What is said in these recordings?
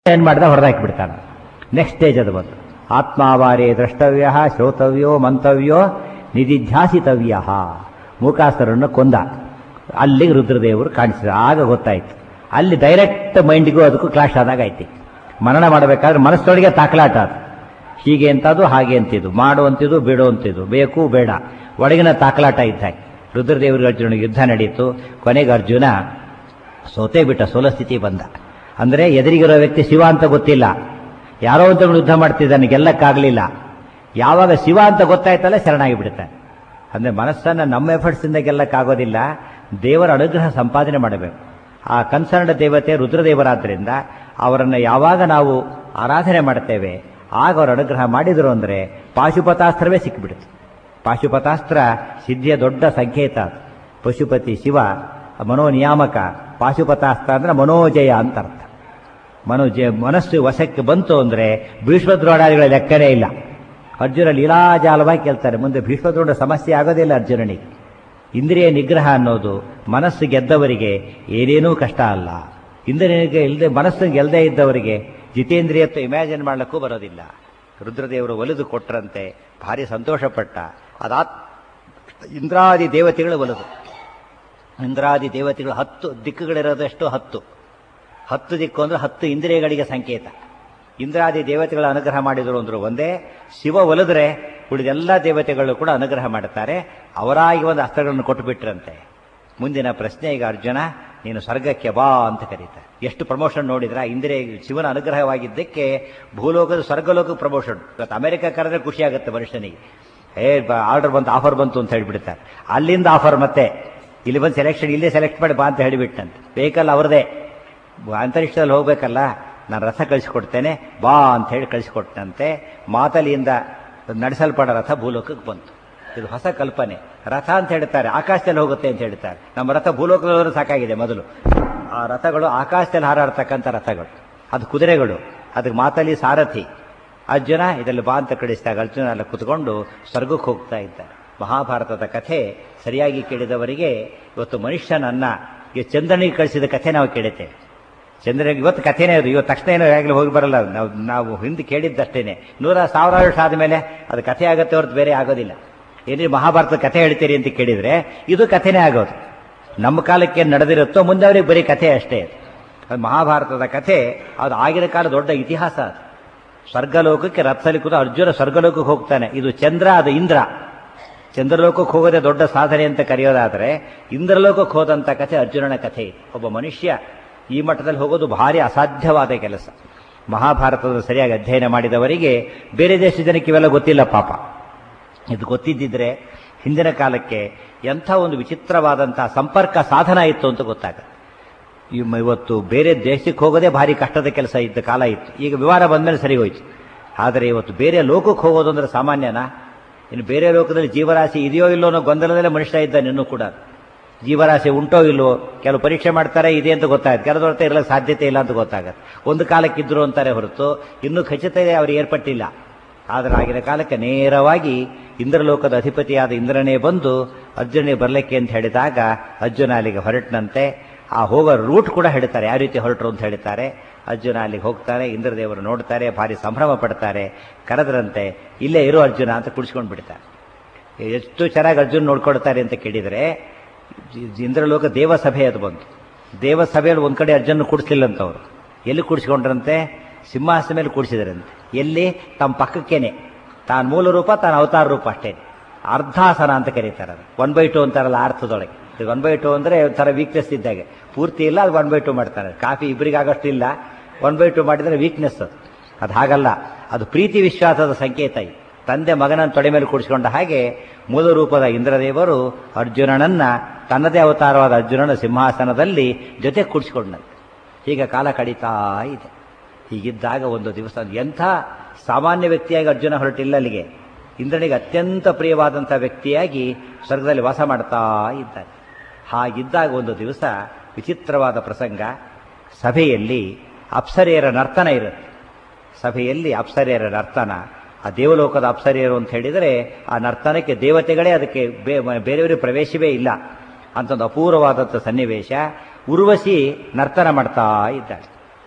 ಏನ್ ಮಾಡ್ದ ಹೊಡೆದಾಕಿ ಬಿಡ್ತಾನೆ ನೆಕ್ಸ್ಟ್ ಸ್ಟೇಜ್ ಅದು ಬಂತು ಆತ್ಮಾವಾರೇ ದ್ರಷ್ಟವ್ಯ ಶ್ರೋತವ್ಯೋ ಮಂತವ್ಯೋ ನಿಧಿಧ್ಯಾಸಿತವ್ಯ ಮೂಕಾಸುರನ್ನು ಕೊಂದ ಅಲ್ಲಿಗೆ ರುದ್ರದೇವರು ಕಾಣಿಸಿದ ಆಗ ಗೊತ್ತಾಯ್ತು ಅಲ್ಲಿ ಡೈರೆಕ್ಟ್ ಮೈಂಡಿಗೂ ಅದಕ್ಕೂ ಕ್ಲಾಶ್ ಆದಾಗ ಐತಿ ಮರಣ ಮಾಡಬೇಕಾದ್ರೆ ಮನಸ್ಸೊಳಗೆ ತಾಕಲಾಟ ಅದು ಹೀಗೆ ಅಂತದು ಹಾಗೆ ಅಂತಿದ್ದು ಮಾಡು ಅಂತಿದ್ದು ಬಿಡು ಅಂತಿದ್ದು ಬೇಕು ಬೇಡ ಒಳಗಿನ ತಾಕಲಾಟ ಇದ್ದ ರುದ್ರದೇವರಿಗೆ ಅರ್ಜುನಿಗೆ ಯುದ್ಧ ನಡೀತು ಕೊನೆಗೆ ಅರ್ಜುನ ಸೋತೆ ಬಿಟ್ಟ ಸೋಲ ಸ್ಥಿತಿ ಬಂದ ಅಂದ್ರೆ ಎದುರಿಗಿರೋ ವ್ಯಕ್ತಿ ಶಿವ ಅಂತ ಗೊತ್ತಿಲ್ಲ ಯಾರೋ ಅಂತ ಯುದ್ಧ ಮಾಡ್ತಿದ್ದಾನೆ ಗೆಲ್ಲಕ್ಕಾಗಲಿಲ್ಲ ಯಾವಾಗ ಶಿವ ಅಂತ ಗೊತ್ತಾಯ್ತಲ್ಲ ಶರಣಾಗಿ ಬಿಡ್ತಾನೆ ಅಂದ್ರೆ ಮನಸ್ಸನ್ನ ನಮ್ಮ ಎಫರ್ಟ್ಸ್ ಇಂದ ಗೆಲ್ಲಕ್ಕಾಗೋದಿಲ್ಲ ದೇವರ ಅನುಗ್ರಹ ಸಂಪಾದನೆ ಮಾಡಬೇಕು ಆ ಕನ್ಸರ್ನ್ ದೇವತೆ ರುದ್ರದೇವರಾದ್ರಿಂದ ಅವರನ್ನು ಯಾವಾಗ ನಾವು ಆರಾಧನೆ ಮಾಡ್ತೇವೆ ಆಗ ಅವರ ಅನುಗ್ರಹ ಮಾಡಿದರು ಅಂದ್ರೆ ಪಾಶುಪತಾಸ್ತ್ರವೇ ಸಿಕ್ಕಿಬಿಡುತ್ತೆ ಪಾಶುಪತಾಸ್ತ್ರ ಸಿದ್ಧಿಯ ದೊಡ್ಡ ಸಂಕೇತ ಅದು. ಪಶುಪತಿ ಶಿವ ಮನೋನಿಯಾಮಕ ಪಾಶುಪತಾಸ್ತ್ರ ಅಂದ್ರೆ ಮನೋಜಯ ಅಂತ ಅರ್ಥ ಮನೋಜಯ ಮನಸ್ಸು ವಶಕ್ಕೆ ಬಂತು ಅಂದ್ರೆ ಭೀಷ್ಮದ್ರೋಣಾದಿಗಳ ಲೆಕ್ಕನೇ ಇಲ್ಲ ಅರ್ಜುನ ಲೀಲಾಜಾಲವಾಗಿ ಕೇಳ್ತಾರೆ ಮುಂದೆ ಭೀಷ್ಮದ್ರೋಣ ಸಮಸ್ಯೆ ಆಗೋದಿಲ್ಲ ಅರ್ಜುನನಿಗೆ ಇಂದ್ರಿಯ ನಿಗ್ರಹ ಅನ್ನೋದು ಮನಸ್ಸು ಗೆದ್ದವರಿಗೆ ಏನೇನೂ ಕಷ್ಟ ಅಲ್ಲ ಇಂದ್ರಿಯನಿಗೆ ಇಲ್ಲದೆ ಮನಸ್ಸು ಗೆಲ್ಲದೆ ಇದ್ದವರಿಗೆ ಜಿತೇಂದ್ರಿಯತ್ವ ಇಮ್ಯಾಜಿನ್ ಮಾಡಲಿಕ್ಕೂ ಬರೋದಿಲ್ಲ ರುದ್ರದೇವರು ಒಲಿದು ಕೊಟ್ರಂತೆ ಭಾರಿ ಸಂತೋಷಪಟ್ಟ ಅದಾತ್ ಇಂದ್ರಾದಿ ದೇವತೆಗಳು ಒಲಿದು ಇಂದ್ರಾದಿ ದೇವತೆಗಳು ಹತ್ತು ದಿಕ್ಕುಗಳಿರೋದಷ್ಟು ಹತ್ತು ಹತ್ತು ದಿಕ್ಕು ಅಂದ್ರೆ ಹತ್ತು ಇಂದ್ರಿಯಗಳಿಗೆ ಸಂಕೇತ ಇಂದ್ರಾದಿ ದೇವತೆಗಳ ಅನುಗ್ರಹ ಮಾಡಿದರು ಅಂದ್ರು ಒಂದೇ ಶಿವ ಒಲಿದ್ರೆ ಉಳಿದೆಲ್ಲ ದೇವತೆಗಳು ಕೂಡ ಅನುಗ್ರಹ ಮಾಡುತ್ತಾರೆ ಅವರಾಗಿ ಒಂದು ಅಸ್ತ್ರಗಳನ್ನು ಕೊಟ್ಟು ಬಿಟ್ರಂತೆ ಮುಂದಿನ ಪ್ರಶ್ನೆ ಈಗ ಅರ್ಜುನ ನೀನು ಸ್ವರ್ಗಕ್ಕೆ ಬಾ ಅಂತ ಕರೀತಾರೆ ಎಷ್ಟು ಪ್ರಮೋಷನ್ ನೋಡಿದ್ರ ಇಂದ್ರಿಯ ಶಿವನ ಅನುಗ್ರಹವಾಗಿದ್ದಕ್ಕೆ ಭೂಲೋಕದ ಸ್ವರ್ಗಲೋಕ ಪ್ರಮೋಷನ್ ಇವತ್ತು ಅಮೆರಿಕ ಕರೆದ್ರೆ ಖುಷಿ ಆಗುತ್ತೆ ಮನುಷ್ಯನಿಗೆ ಏ ಆರ್ಡರ್ ಬಂತು ಆಫರ್ ಬಂತು ಅಂತ ಹೇಳಿಬಿಡ್ತಾರೆ ಅಲ್ಲಿಂದ ಆಫರ್ ಮತ್ತೆ ಇಲ್ಲಿ ಬಂದು ಸೆಲೆಕ್ಷನ್ ಇಲ್ಲೇ ಸೆಲೆಕ್ಟ್ ಮಾಡಿ ಬಾ ಅಂತ ಹೇಳಿಬಿಟ್ಟಂತೆ ವೆಹಿಕಲ್ ಅವ್ರದೇ ಅಂತರಿಕ್ಷದಲ್ಲಿ ಹೋಗ್ಬೇಕಲ್ಲ ನಾನು ರಥ ಕಳಿಸ್ಕೊಡ್ತೇನೆ ಬಾ ಅಂತ ಹೇಳಿ ಕಳಿಸ್ಕೊಟ್ಟಂತೆ ಮಾತಲಿಯಿಂದ ನಡೆಸಲ್ಪಡ ರಥ ಭೂಲೋಕಕ್ಕೆ ಬಂತು ಇದು ಹೊಸ ಕಲ್ಪನೆ ರಥ ಅಂತ ಹೇಳ್ತಾರೆ ಆಕಾಶದಲ್ಲಿ ಹೋಗುತ್ತೆ ಅಂತ ಹೇಳ್ತಾರೆ ನಮ್ಮ ರಥ ಭೂಲೋಕದಲ್ಲೂ ಸಾಕಾಗಿದೆ ಮೊದಲು ಆ ರಥಗಳು ಆಕಾಶದಲ್ಲಿ ಹಾರಾಡ್ತಕ್ಕಂಥ ರಥಗಳು ಅದು ಕುದುರೆಗಳು ಅದಕ್ಕೆ ಮಾತಲಿ ಸಾರಥಿ ಅರ್ಜುನ ಇದರಲ್ಲಿ ಬಾ ಅಂತ ಕಳಿಸಿದಾಗ ಅರ್ಜುನ ಎಲ್ಲ ಕುತ್ಕೊಂಡು ಸ್ವರ್ಗಕ್ಕೆ ಹೋಗ್ತಾ ಇದ್ದಾರೆ ಮಹಾಭಾರತದ ಕಥೆ ಸರಿಯಾಗಿ ಕೇಳಿದವರಿಗೆ ಇವತ್ತು ಮನುಷ್ಯನನ್ನ ಈ ಚಂದ್ರನಿಗೆ ಕಳಿಸಿದ ಕಥೆ ನಾವು ಕೇಳುತ್ತೇವೆ ಚಂದ್ರನಿಗೆ ಇವತ್ತು ಕಥೆನೇ ಅದು ಇವತ್ತು ತಕ್ಷಣ ಏನೋ ಆಗಲಿ ಹೋಗಿ ಬರಲ್ಲ ನಾವು ನಾವು ಹಿಂದೆ ಕೇಳಿದ್ದಷ್ಟೇನೆ ನೂರ ಸಾವಿರಾರು ವರ್ಷ ಆದಮೇಲೆ ಅದು ಕಥೆ ಆಗುತ್ತೆ ಹೊರತು ಬೇರೆ ಆಗೋದಿಲ್ಲ ಏನೇ ಮಹಾಭಾರತದ ಕಥೆ ಹೇಳ್ತೀರಿ ಅಂತ ಕೇಳಿದ್ರೆ ಇದು ಕಥೆನೇ ಆಗೋದು ನಮ್ಮ ಕಾಲಕ್ಕೆ ನಡೆದಿರುತ್ತೋ ಮುಂದೆ ಅವ್ರಿಗೆ ಬರೀ ಕಥೆ ಅಷ್ಟೇ ಅದು ಮಹಾಭಾರತದ ಕಥೆ ಅದು ಆಗಿನ ಕಾಲ ದೊಡ್ಡ ಇತಿಹಾಸ ಅದು ಸ್ವರ್ಗಲೋಕಕ್ಕೆ ರಥದಲ್ಲಿ ಕೂತು ಅರ್ಜುನ ಸ್ವರ್ಗಲೋಕಕ್ಕೆ ಹೋಗ್ತಾನೆ ಇದು ಚಂದ್ರ ಅದು ಇಂದ್ರ ಚಂದ್ರಲೋಕಕ್ಕೆ ಹೋಗೋದೇ ದೊಡ್ಡ ಸಾಧನೆ ಅಂತ ಕರೆಯೋದಾದರೆ ಇಂದ್ರಲೋಕಕ್ಕೆ ಹೋದಂಥ ಕಥೆ ಅರ್ಜುನನ ಕಥೆ ಇದು ಒಬ್ಬ ಮನುಷ್ಯ ಈ ಮಟ್ಟದಲ್ಲಿ ಹೋಗೋದು ಭಾರಿ ಅಸಾಧ್ಯವಾದ ಕೆಲಸ ಮಹಾಭಾರತದ ಸರಿಯಾಗಿ ಅಧ್ಯಯನ ಮಾಡಿದವರಿಗೆ ಬೇರೆ ದೇಶದ ಜನಕ್ಕೆ ಇವೆಲ್ಲ ಗೊತ್ತಿಲ್ಲ ಪಾಪ ಇದು ಗೊತ್ತಿದ್ದಿದ್ರೆ ಹಿಂದಿನ ಕಾಲಕ್ಕೆ ಎಂಥ ಒಂದು ವಿಚಿತ್ರವಾದಂತಹ ಸಂಪರ್ಕ ಸಾಧನ ಇತ್ತು ಅಂತ ಗೊತ್ತಾಗುತ್ತೆ ಇವತ್ತು ಬೇರೆ ದೇಶಕ್ಕೆ ಹೋಗೋದೇ ಭಾರಿ ಕಷ್ಟದ ಕೆಲಸ ಇದ್ದ ಕಾಲ ಇತ್ತು ಈಗ ವಿಮಾನ ಬಂದಮೇಲೆ ಸರಿ ಹೋಯ್ತು ಆದರೆ ಇವತ್ತು ಬೇರೆ ಲೋಕಕ್ಕೆ ಹೋಗೋದು ಅಂದ್ರೆ ಸಾಮಾನ್ಯನಾ ಇನ್ನು ಬೇರೆ ಲೋಕದಲ್ಲಿ ಜೀವರಾಶಿ ಇದೆಯೋ ಇಲ್ಲೋ ಅನ್ನೋ ಗೊಂದಲದಲ್ಲೇ ಮನುಷ್ಯ ಇದ್ದಾನೆ ಇನ್ನೂ ಕೂಡ ಜೀವರಾಶಿ ಉಂಟೋ ಇಲ್ವೋ ಕೆಲವು ಪರೀಕ್ಷೆ ಮಾಡ್ತಾರೆ ಇದೆ ಅಂತ ಗೊತ್ತಾಗುತ್ತೆ ಕೆಲವು ಹೊರತು ಇರಲಿಕ್ಕೆ ಸಾಧ್ಯತೆ ಇಲ್ಲ ಅಂತ ಗೊತ್ತಾಗುತ್ತೆ ಒಂದು ಕಾಲಕ್ಕಿದ್ರು ಅಂತಾರೆ ಹೊರತು ಇನ್ನೂ ಖಚಿತ ಅವ್ರಿಗೆ ಏರ್ಪಟ್ಟಿಲ್ಲ ಆದರೆ ಆಗಿನ ಕಾಲಕ್ಕೆ ನೇರವಾಗಿ ಇಂದ್ರಲೋಕದ ಅಧಿಪತಿಯಾದ ಇಂದ್ರನೇ ಬಂದು ಅರ್ಜುನಿಗೆ ಬರಲಿಕ್ಕೆ ಅಂತ ಹೇಳಿದಾಗ ಅರ್ಜುನ ಅಲ್ಲಿಗೆ ಹೊರಟನಂತೆ ಆ ಹೋಗೋ ರೂಟ್ ಕೂಡ ಹೇಳ್ತಾರೆ ಯಾವ ರೀತಿ ಹೊರಟರು ಅಂತ ಹೇಳ್ತಾರೆ ಅರ್ಜುನ ಅಲ್ಲಿಗೆ ಹೋಗ್ತಾರೆ ಇಂದ್ರದೇವರು ನೋಡ್ತಾರೆ ಭಾರಿ ಸಂಭ್ರಮ ಪಡ್ತಾರೆ ಕರೆದ್ರಂತೆ ಇಲ್ಲೇ ಇರೋ ಅರ್ಜುನ ಅಂತ ಕುಡಿಸ್ಕೊಂಡು ಬಿಡ್ತಾರೆ ಎಷ್ಟು ಚೆನ್ನಾಗಿ ಅರ್ಜುನ್ ನೋಡ್ಕೊಳ್ತಾರೆ ಅಂತ ಕೇಳಿದರೆ ಇಂದ್ರಲೋಕ ದೇವಸಭೆ ಅದು ಬಂತು ದೇವಸಭೆಯಲ್ಲಿ ಒಂದ್ ಕಡೆ ಅರ್ಜುನ ಕೂಡಿಸ್ಲಿಲ್ಲಂತವ್ರು ಎಲ್ಲಿ ಕೂಡಿಸ್ಕೊಂಡ್ರಂತೆ ಸಿಂಹಾಸನ ಮೇಲೆ ಕೂಡಿಸಿದ್ರಂತೆ ಎಲ್ಲಿ ತಮ್ಮ ಪಕ್ಕಕ್ಕೇನೆ ತಾನು ಮೂಲ ರೂಪ ತಾನು ಅವತಾರ ರೂಪ ಅಷ್ಟೇ ಅರ್ಧಾಸನ ಅಂತ ಕರೀತಾರೆ ಅದು ಒನ್ ಬೈ ಟು ಅಂತಾರಲ್ಲ ಅರ್ಥದೊಳಗೆ ಇದು ಒನ್ ಬೈ ಟು ಅಂದರೆ ಒಂಥರ ವೀಕ್ನೆಸ್ ಇದ್ದಾಗೆ ಪೂರ್ತಿ ಇಲ್ಲ ಅದು ಒನ್ ಬೈ ಟು ಮಾಡ್ತಾರೆ ಕಾಫಿ ಇಬ್ಬರಿಗಾಗಷ್ಟು ಇಲ್ಲ ಒನ್ ಬೈ ಟು ಮಾಡಿದರೆ ವೀಕ್ನೆಸ್ ಅದು ಅದು ಹಾಗಲ್ಲ ಅದು ಪ್ರೀತಿ ವಿಶ್ವಾಸದ ಸಂಕೇತ ಇದು ತಂದೆ ಮಗನನ್ನು ತೊಡೆ ಮೇಲೆ ಕೂಡಿಸಿಕೊಂಡ ಹಾಗೆ ಮೂಲ ರೂಪದ ಇಂದ್ರದೇವರು ಅರ್ಜುನನನ್ನ ತನ್ನದೇ ಅವತಾರವಾದ ಅರ್ಜುನನ ಸಿಂಹಾಸನದಲ್ಲಿ ಜೊತೆ ಕೂಡಿಸಿಕೊಂಡಂತೆ ಹೀಗೆ ಕಾಲ ಕಳೀತಾ ಇದೆ ಹೀಗಿದ್ದಾಗ ಒಂದು ದಿವಸ ಎಂಥ ಸಾಮಾನ್ಯ ವ್ಯಕ್ತಿಯಾಗಿ ಅರ್ಜುನ ಹೊರಟಿಲ್ಲ ಅಲ್ಲಿಗೆ ಇಂದ್ರನಿಗೆ ಅತ್ಯಂತ ಪ್ರಿಯವಾದಂಥ ವ್ಯಕ್ತಿಯಾಗಿ ಸ್ವರ್ಗದಲ್ಲಿ ವಾಸ ಮಾಡ್ತಾ ಇದ್ದಾನೆ ಹಾಗಿದ್ದಾಗ ಒಂದು ದಿವಸ ವಿಚಿತ್ರವಾದ ಪ್ರಸಂಗ ಸಭೆಯಲ್ಲಿ ಅಪ್ಸರೆಯರ ನರ್ತನ ಇರುತ್ತೆ ಸಭೆಯಲ್ಲಿ ಅಪ್ಸರೆಯರ ನರ್ತನ ಆ ದೇವಲೋಕದ ಅಪ್ಸರೆಯರು ಅಂತ ಹೇಳಿದರೆ ಆ ನರ್ತನಕ್ಕೆ ದೇವತೆಗಳೇ ಅದಕ್ಕೆ ಬೇರೆಯವರಿಗೆ ಪ್ರವೇಶವೇ ಇಲ್ಲ ಅಂತೊಂದು ಅಪೂರ್ವವಾದಂಥ ಸನ್ನಿವೇಶ ಉರ್ವಶಿ ನರ್ತನ ಮಾಡ್ತಾ ಇದ್ದಾಳೆ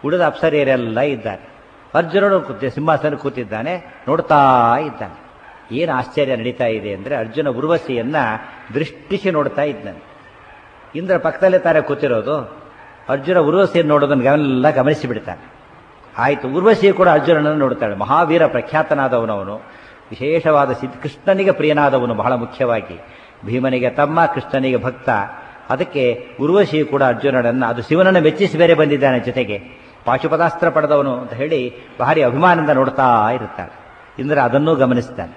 ಉಳಿದ ಅಪ್ಸರಿಯರೆಲ್ಲ ಇದ್ದಾರೆ ಅರ್ಜುನನು ಕೂತಿ ಸಿಂಹಾಸನ ಕೂತಿದ್ದಾನೆ ನೋಡ್ತಾ ಇದ್ದಾನೆ ಏನು ಆಶ್ಚರ್ಯ ನಡೀತಾ ಇದೆ ಅಂದರೆ ಅರ್ಜುನ ಉರ್ವಶಿಯನ್ನ ದೃಷ್ಟಿಸಿ ನೋಡ್ತಾ ಇದ್ದಾನೆ ಇಂದ್ರ ಪಕ್ಕದಲ್ಲೇ ತಾರೆ ಕೂತಿರೋದು ಅರ್ಜುನ ಉರ್ವಶಿಯನ್ನು ನೋಡೋದನ್ನು ಎಲ್ಲ ಗಮನಿಸಿ ಬಿಡ್ತಾನೆ ಆಯಿತು ಉರ್ವಶಿ ಕೂಡ ಅರ್ಜುನನನ್ನು ನೋಡ್ತಾಳೆ ಮಹಾವೀರ ಪ್ರಖ್ಯಾತನಾದವನವನು ವಿಶೇಷವಾದ ಸಿದ್ಧ ಕೃಷ್ಣನಿಗೆ ಪ್ರಿಯನಾದವನು ಬಹಳ ಮುಖ್ಯವಾಗಿ ಭೀಮನಿಗೆ ತಮ್ಮ ಕೃಷ್ಣನಿಗೆ ಭಕ್ತ ಅದಕ್ಕೆ ಉರ್ವಶಿ ಕೂಡ ಅರ್ಜುನನನ್ನು ಅದು ಶಿವನನ್ನು ಮೆಚ್ಚಿಸಿ ಬೇರೆ ಬಂದಿದ್ದಾನೆ ಜೊತೆಗೆ ಪಾಶುಪದಾಸ್ತ್ರ ಪಡೆದವನು ಅಂತ ಹೇಳಿ ಭಾರಿ ಅಭಿಮಾನದಿಂದ ನೋಡ್ತಾ ಇರುತ್ತಾಳೆ ಇಂದ್ರ ಅದನ್ನೂ ಗಮನಿಸ್ತಾನೆ